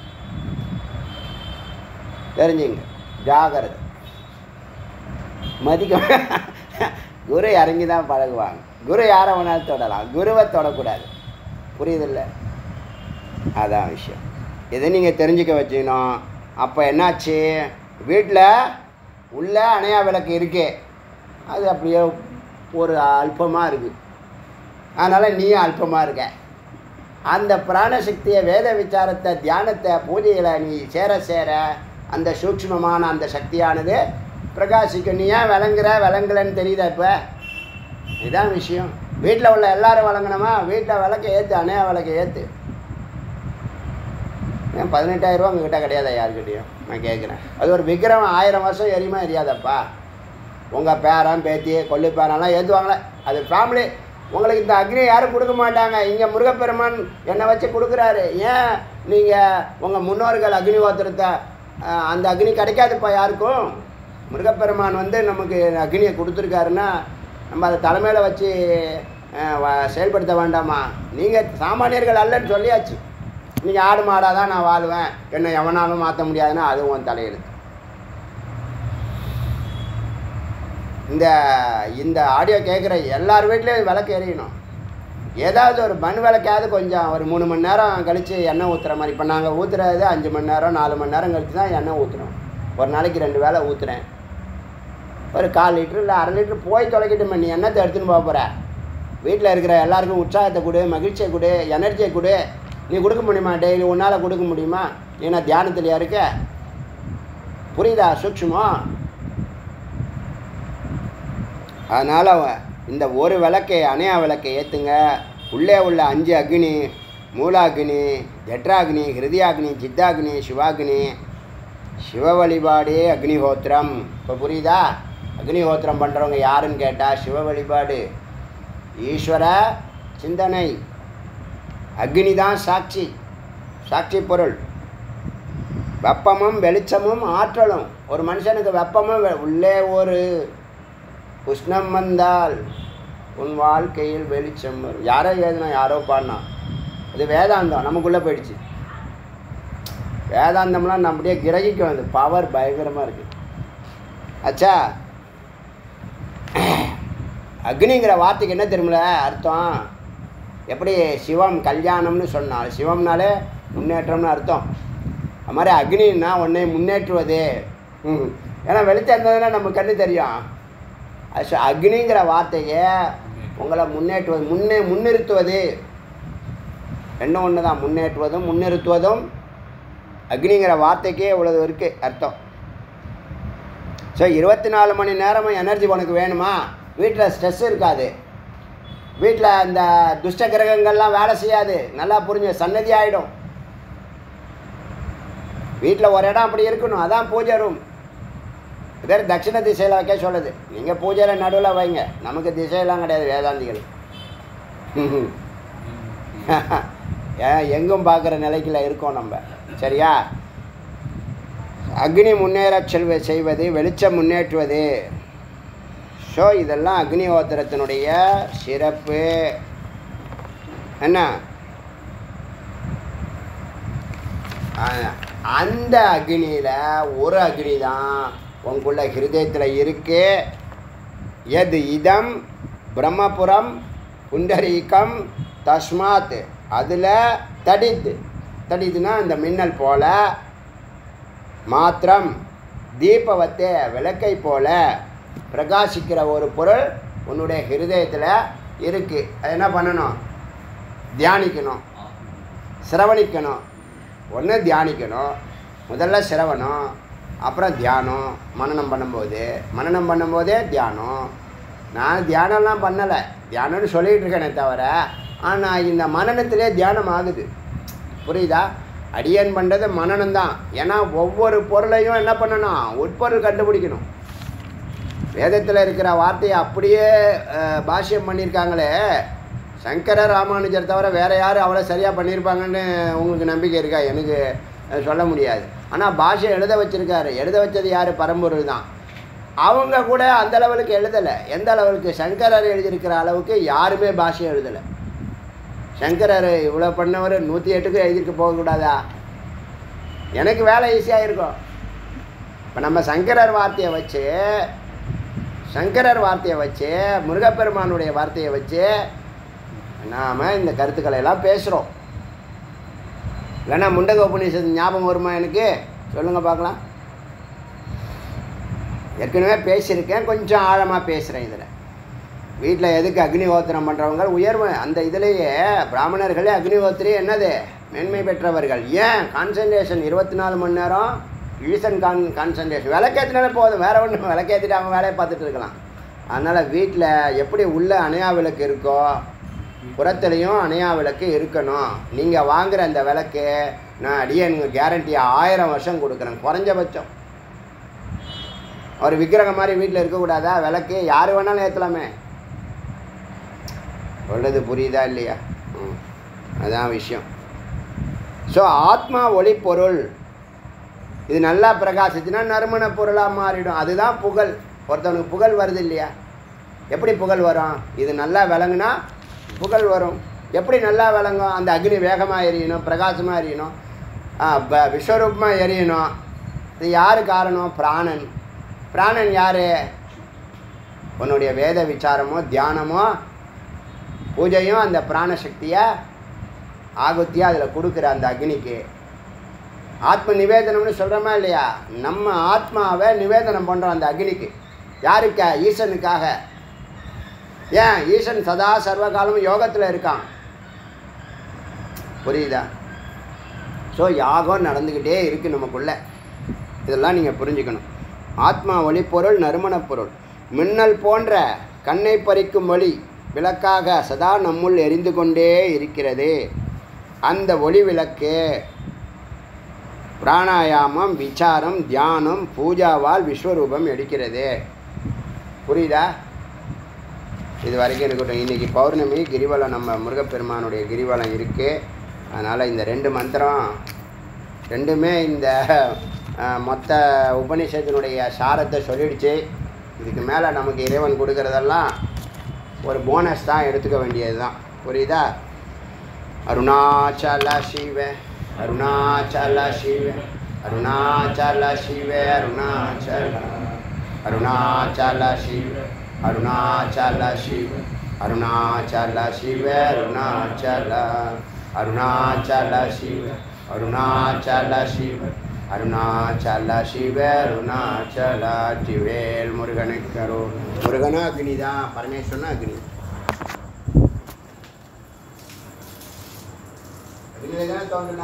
தெரிஞ்சுங்க ஜாகிரதை மதிக்க குரு இறங்கி தான் பழகுவாங்க குரு யாரை வேணாலும் தொடலாம் குருவை தொடக்கூடாது புரியுதில்ல அதான் விஷயம் இதை நீங்கள் தெரிஞ்சுக்க வச்சுக்கணும் அப்போ என்னாச்சு வீட்டில் உள்ள அணையா விளக்கு இருக்கே அது அப்படியே ஒரு அல்பமாக இருக்குது அதனால் நீயும் அல்பமாக இருக்க அந்த பிராணசக்தியை வேத விசாரத்தை தியானத்தை பூஜைகளை நீ சேர சேர அந்த சூக்ஷ்மமான அந்த சக்தியானது பிரகாசிக்கும் நீ ஏன் விளங்குற விளங்கலன்னு தெரியுதா இப்போ இதுதான் விஷயம் வீட்டில் உள்ள எல்லாரும் வழங்கணுமா வீட்டில் விளக்க ஏற்று அணையா விளக்க ஏற்று ஏன் பதினெட்டாயிரரூவா உங்ககிட்ட கிடையாதா யாருக்கிட்டையும் நான் கேட்குறேன் அது ஒரு விக்கிரம் ஆயிரம் வருஷம் எரியுமா எரியாதப்பா உங்கள் பேரன் பேத்தி கொல்லு பேரெல்லாம் ஏற்றுவாங்களே அது ஃபேமிலி உங்களுக்கு இந்த அக்னி யாரும் கொடுக்க மாட்டாங்க இங்கே முருகப்பெருமான் என்னை வச்சு கொடுக்குறாரு ஏன் நீங்கள் உங்கள் முன்னோர்கள் அக்னி ஓத்திரத்தை அஹ், அந்த அக்னி கிடைக்காதுப்பா யாருக்கும் முருகப்பெருமான் வந்து நமக்கு அக்னியை கொடுத்துருக்காருன்னா நம்ம அதை தலைமையில் வச்சு அஹ், வ- செயல்படுத்த வேண்டாமா நீங்கள் சாமானியர்கள் அல்லன்னு சொல்லியாச்சு நீங்கள் ஆடு மாடாக தான் நான் வாழுவேன் என்னை எவனாலும் மாற்ற முடியாதுன்னா அதுவும் உன் தலையெழுத்து இந்த இந்த ஆடியோ கேட்குற எல்லார் வீட்லேயும் விளக்கு எரியணும் ஏதாவது ஒரு மண் விளக்காவது கொஞ்சம் ஒரு மூணு மணி நேரம் கழித்து எண்ணெய் ஊற்றுற மாதிரி இப்போ நாங்கள் ஊற்றுறது அஞ்சு மணி நேரம் நாலு மணி நேரம் கழித்து தான் எண்ணெய் ஊற்றுறோம் ஒரு நாளைக்கு ரெண்டு வேளை ஊற்றுறேன் ஒரு கால் லிட்ரு இல்லை அரை லிட்ரு போய் தொலைக்கட்டுமே நீ எண்ணத்தை எடுத்துன்னு போக போகிற வீட்டில் இருக்கிற எல்லாருக்கும் உற்சாகத்தை கொடு மகிழ்ச்சியை கொடு எனர்ஜியை கொடு நீ கொடுக்க முடியுமா டெய்லி உன்னால் கொடுக்க முடியுமா ஏன்னா தியானத்துலையா இருக்க புரியுதா சூக்ஷ்மம் அதனால் இந்த ஒரு விளக்கை அணையா விளக்கை ஏற்றுங்க உள்ளே உள்ள அஞ்சு அக்னி மூலாக்னி ஜட்ராக்னி ஹிருதயாக்னி சித்தாக்னி சிவாக்னி சிவ வழிபாடே அக்னிஹோத்திரம் இப்போ புரியுதா அக்னிஹோத்திரம் பண்ணுறவங்க யாருன்னு கேட்டால் சிவ வழிபாடு ஈஸ்வர சிந்தனை அக்னி தான் சாட்சி சாட்சி பொருள் வெப்பமும் வெளிச்சமும் ஆற்றலும் ஒரு மனுஷனுக்கு வெப்பமும் வெ- உள்ளே ஒரு உஷ்ணம் வந்தால் உன் வாழ்க்கையில் வெளிச்சம் வரும் யாரோ எழுதினா யாரோ பாடினா அது வேதாந்தம் நமக்குள்ளே போயிடுச்சு வேதாந்தம்லாம் நம்ம அப்படியே கிரகிக்கும் அது பவர் பயங்கரமாக இருக்குது அச்சா அக்னிங்கிற வார்த்தைக்கு என்ன தெரியுமில அர்த்தம் எப்படி சிவம் கல்யாணம்னு சொன்னால் சிவம்னாலே முன்னேற்றம்னு அர்த்தம் அது மாதிரி அக்னின்னா உன்னை முன்னேற்றுவது ம். ஏன்னா வெளிச்சம் இருந்ததுன்னா நம்ம கண்ணு தெரியும் அது சொ- அக்னிங்கிற வார்த்தையை உங்களை முன்னேற்றுவது முன்னே முன்னிறுத்துவது ரெண்டும் ஒன்று தான் முன்னேற்றுவதும் முன்னிறுத்துவதும் அக்னிங்கிற வார்த்தைக்கே இவ்வளவு இருக்கு அர்த்தம் ஸோ இருபத்தி நாலு மணி நேரமும் எனர்ஜி உனக்கு வேணுமா வீட்டில் ஸ்ட்ரெஸ் இருக்காது வீட்டில் இந்த துஷ்ட கிரகங்கள்லாம் வேலை செய்யாது நல்லா புரிஞ்சு சன்னதி ஆகிடும் வீட்டில் ஒரு இடம் அப்படி இருக்கணும் அதான் பூஜை ரூம் பேர் தட்சிண திசையில் வைக்க சொல்லுது நீங்கள் பூஜையில் நடுவில் வைங்க நமக்கு திசையெல்லாம் கிடையாது வேதாந்திகள் ஏன் எங்கும் பார்க்குற நிலைக்குள்ள இருக்கோம் நம்ம சரியா அக்னி முன்னேறச் செல்வ செய்வது வெளிச்சம் முன்னேற்றுவது ஸோ இதெல்லாம் அக்னிஹோத்திரத்தினுடைய சிறப்பு என்ன அ- அந்த அக்னியில் ஒரு அக்னி தான் உங்களுக்குள்ள ஹிருதயத்தில் இருக்கு எது இதம் பிரம்மபுரம் புண்டரீகம் தஸ்மாத் அதில் தடித்து தடிதுன்னா இந்த மின்னல் போல மாத்திரம் தீபவத்தே விளக்கை போல பிரகாசிக்கிற ஒரு பொருள் உன்னுடைய ஹிருதயத்தில் இருக்குது அது என்ன பண்ணணும் தியானிக்கணும் சிரவணிக்கணும் ஒன்று தியானிக்கணும் முதல்ல சிரவணம் அப்புறம் தியானம் மனனம் பண்ணும்போது மனனம் பண்ணும்போதே தியானம் நான் தியானம்லாம் பண்ணலை தியானம்னு சொல்லிகிட்டு இருக்கேனே தவிர ஆனால் இந்த மனனத்திலே தியானம் ஆகுது புரியுதா அடியன் பண்ணுறது மனனம் தான் ஏன்னா ஒவ்வொரு பொருளையும் என்ன பண்ணணும் உட்பொருள் கண்டுபிடிக்கணும் வேதத்தில் இருக்கிற வார்த்தையை அப்படியே அஹ், பாஷ்யம் பண்ணியிருக்காங்களே சங்கர ராமானுஜர் தவிர வேறு யார் அவ்வளோ சரியாக பண்ணியிருப்பாங்கன்னு உங்களுக்கு நம்பிக்கை இருக்கா எனக்கு அஹ், சொல்ல முடியாது ஆனால் பாஷை எழுத வச்சிருக்காரு எழுத வச்சது யார் பரம்பொருள் தான் அவங்க கூட அந்த லெவலுக்கு எழுதலை எந்த லெவலுக்கு சங்கரர் எழுதியிருக்கிற அளவுக்கு யாருமே பாஷை எழுதலை சங்கரர் இவ்வளோ பண்ணவர் நூற்றி எட்டுக்கு எழுதிட்டு போகக்கூடாதா எனக்கு வேலை ஈஸியாக இருக்கும் இப்போ நம்ம சங்கரர் வார்த்தையை வச்சு சங்கரர் வார்த்தையை வச்சு முருகப்பெருமானுடைய வார்த்தையை வச்சு நாம் இந்த கருத்துக்களை எல்லாம் பேசுகிறோம் இல்லைன்னா முண்டக உபநிஷத்து ஞாபகம் வருமா எனக்கு சொல்லுங்கள் பார்க்கலாம் ஏற்கனவே பேசியிருக்கேன் கொஞ்சம் ஆழமாக பேசுகிறேன் இதில் வீட்டில் எதுக்கு அக்னிஹோத்திரம் பண்ணுறவங்க உயர்வு அந்த இதுலேயே பிராமணர்களே அக்னிஹோத்திரி என்னது மேன்மை பெற்றவர்கள் ஏன் கான்சன்ட்ரேஷன் இருபத்தி நாலு மணி நேரம் ஈசன் கான் கான்சன்ட்ரேஷன் விளக்கேற்றினாலே போதும் வேறு ஒன்றும் விளக்கேற்றிட்டு அவங்க வேலையை பார்த்துட்டு இருக்கலாம் அதனால் வீட்டில் எப்படி உள்ள அணையா விளக்கு இருக்கோ புறத்துலேயும் அணையா விளக்கு இருக்கணும் நீங்கள் வாங்குற அந்த விளக்கு நான் அடியன் கேரண்டி ஆயிரம் வருஷம் கொடுக்குறேன் குறைஞ்சபட்சம் ஒரு விக்கிரகம் மாதிரி வீட்டில் இருக்கக்கூடாதா விளக்கு யார் வேணாலும் ஏற்றலாமே சொல்கிறது புரியுதா இல்லையா ம் அதான் விஷயம் ஸோ ஆத்மா ஒளி பொருள் இது நல்லா பிரகாசிச்சுன்னா நறுமண பொருளாக மாறிடும் அதுதான் புகழ் ஒருத்தவனுக்கு புகழ் வருது இல்லையா எப்படி புகழ் வரும் இது நல்லா விளங்குனா புகழ் வரும் எப்படி நல்லா விளங்கும் அந்த அக்னி வேகமாக எரியணும் பிரகாசமாக எரியணும் ஆ, ப- விஸ்வரூபமாக எரியணும் இது யார் காரணம் பிராணன் பிராணன் யார் உன்னுடைய வேத விசாரமோ தியானமோ பூஜையும் அந்த பிராணசக்தியை ஆகுத்தியாக அதில் கொடுக்குற அந்த அக்னிக்கு ஆத்ம நிவேதனம்னு சொல்கிறோமா இல்லையா நம்ம ஆத்மாவை நிவேதனம் பண்ணுறோம் அந்த அக்னிக்கு யாருக்கா ஈசனுக்காக ஏன் ஈசன் சதா சர்வகாலமும் யோகத்தில் இருக்கான் புரியுதா ஸோ யாகம் நடந்துக்கிட்டே இருக்குது நமக்குள்ள இதெல்லாம் நீங்கள் புரிஞ்சுக்கணும் ஆத்மா ஒளி பொருள் நறுமணப் பொருள் மின்னல் போன்ற கண்ணை பறிக்கும் ஒளி விளக்காக சதா நம்முள் எரிந்து கொண்டே இருக்கிறது அந்த ஒளி விளக்கு பிராணாயாமம் விசாரம் தியானம் பூஜாவால் விஸ்வரூபம் எடுக்கிறது புரியுதா இது வரைக்கும் இருக்கட்டும் இன்றைக்கி பௌர்ணமி கிரிவலம் நம்ம முருகப்பெருமானுடைய கிரிவலம் இருக்குது அதனால் இந்த ரெண்டு மந்திரம் ரெண்டுமே இந்த அஹ், மொத்த உபநிஷத்தினுடைய சாரத்தை சொல்லிடுச்சு இதுக்கு மேலே நமக்கு இறைவன் கொடுக்கறதெல்லாம் ஒரு போனஸ் தான் எடுத்துக்க வேண்டியது தான் புரியுதா அருணாச்சல சிவ அருணாச்சல சிவ அருணாச்சல சிவ அருணாச்சல அருணாச்சல சிவ அருணாச்சல சிவ அருணாச்சல சிவ அருணாச்சல அருணாச்சல சிவ அருணாச்சல சிவ அருணாச்சல சிவ அருணாச்சல திவேல் முருகனுக்கு அருள் முருகனா அக்னி தான் பரமேஸ்வரனா அக்னி அக்னியில தானே தோன்றினா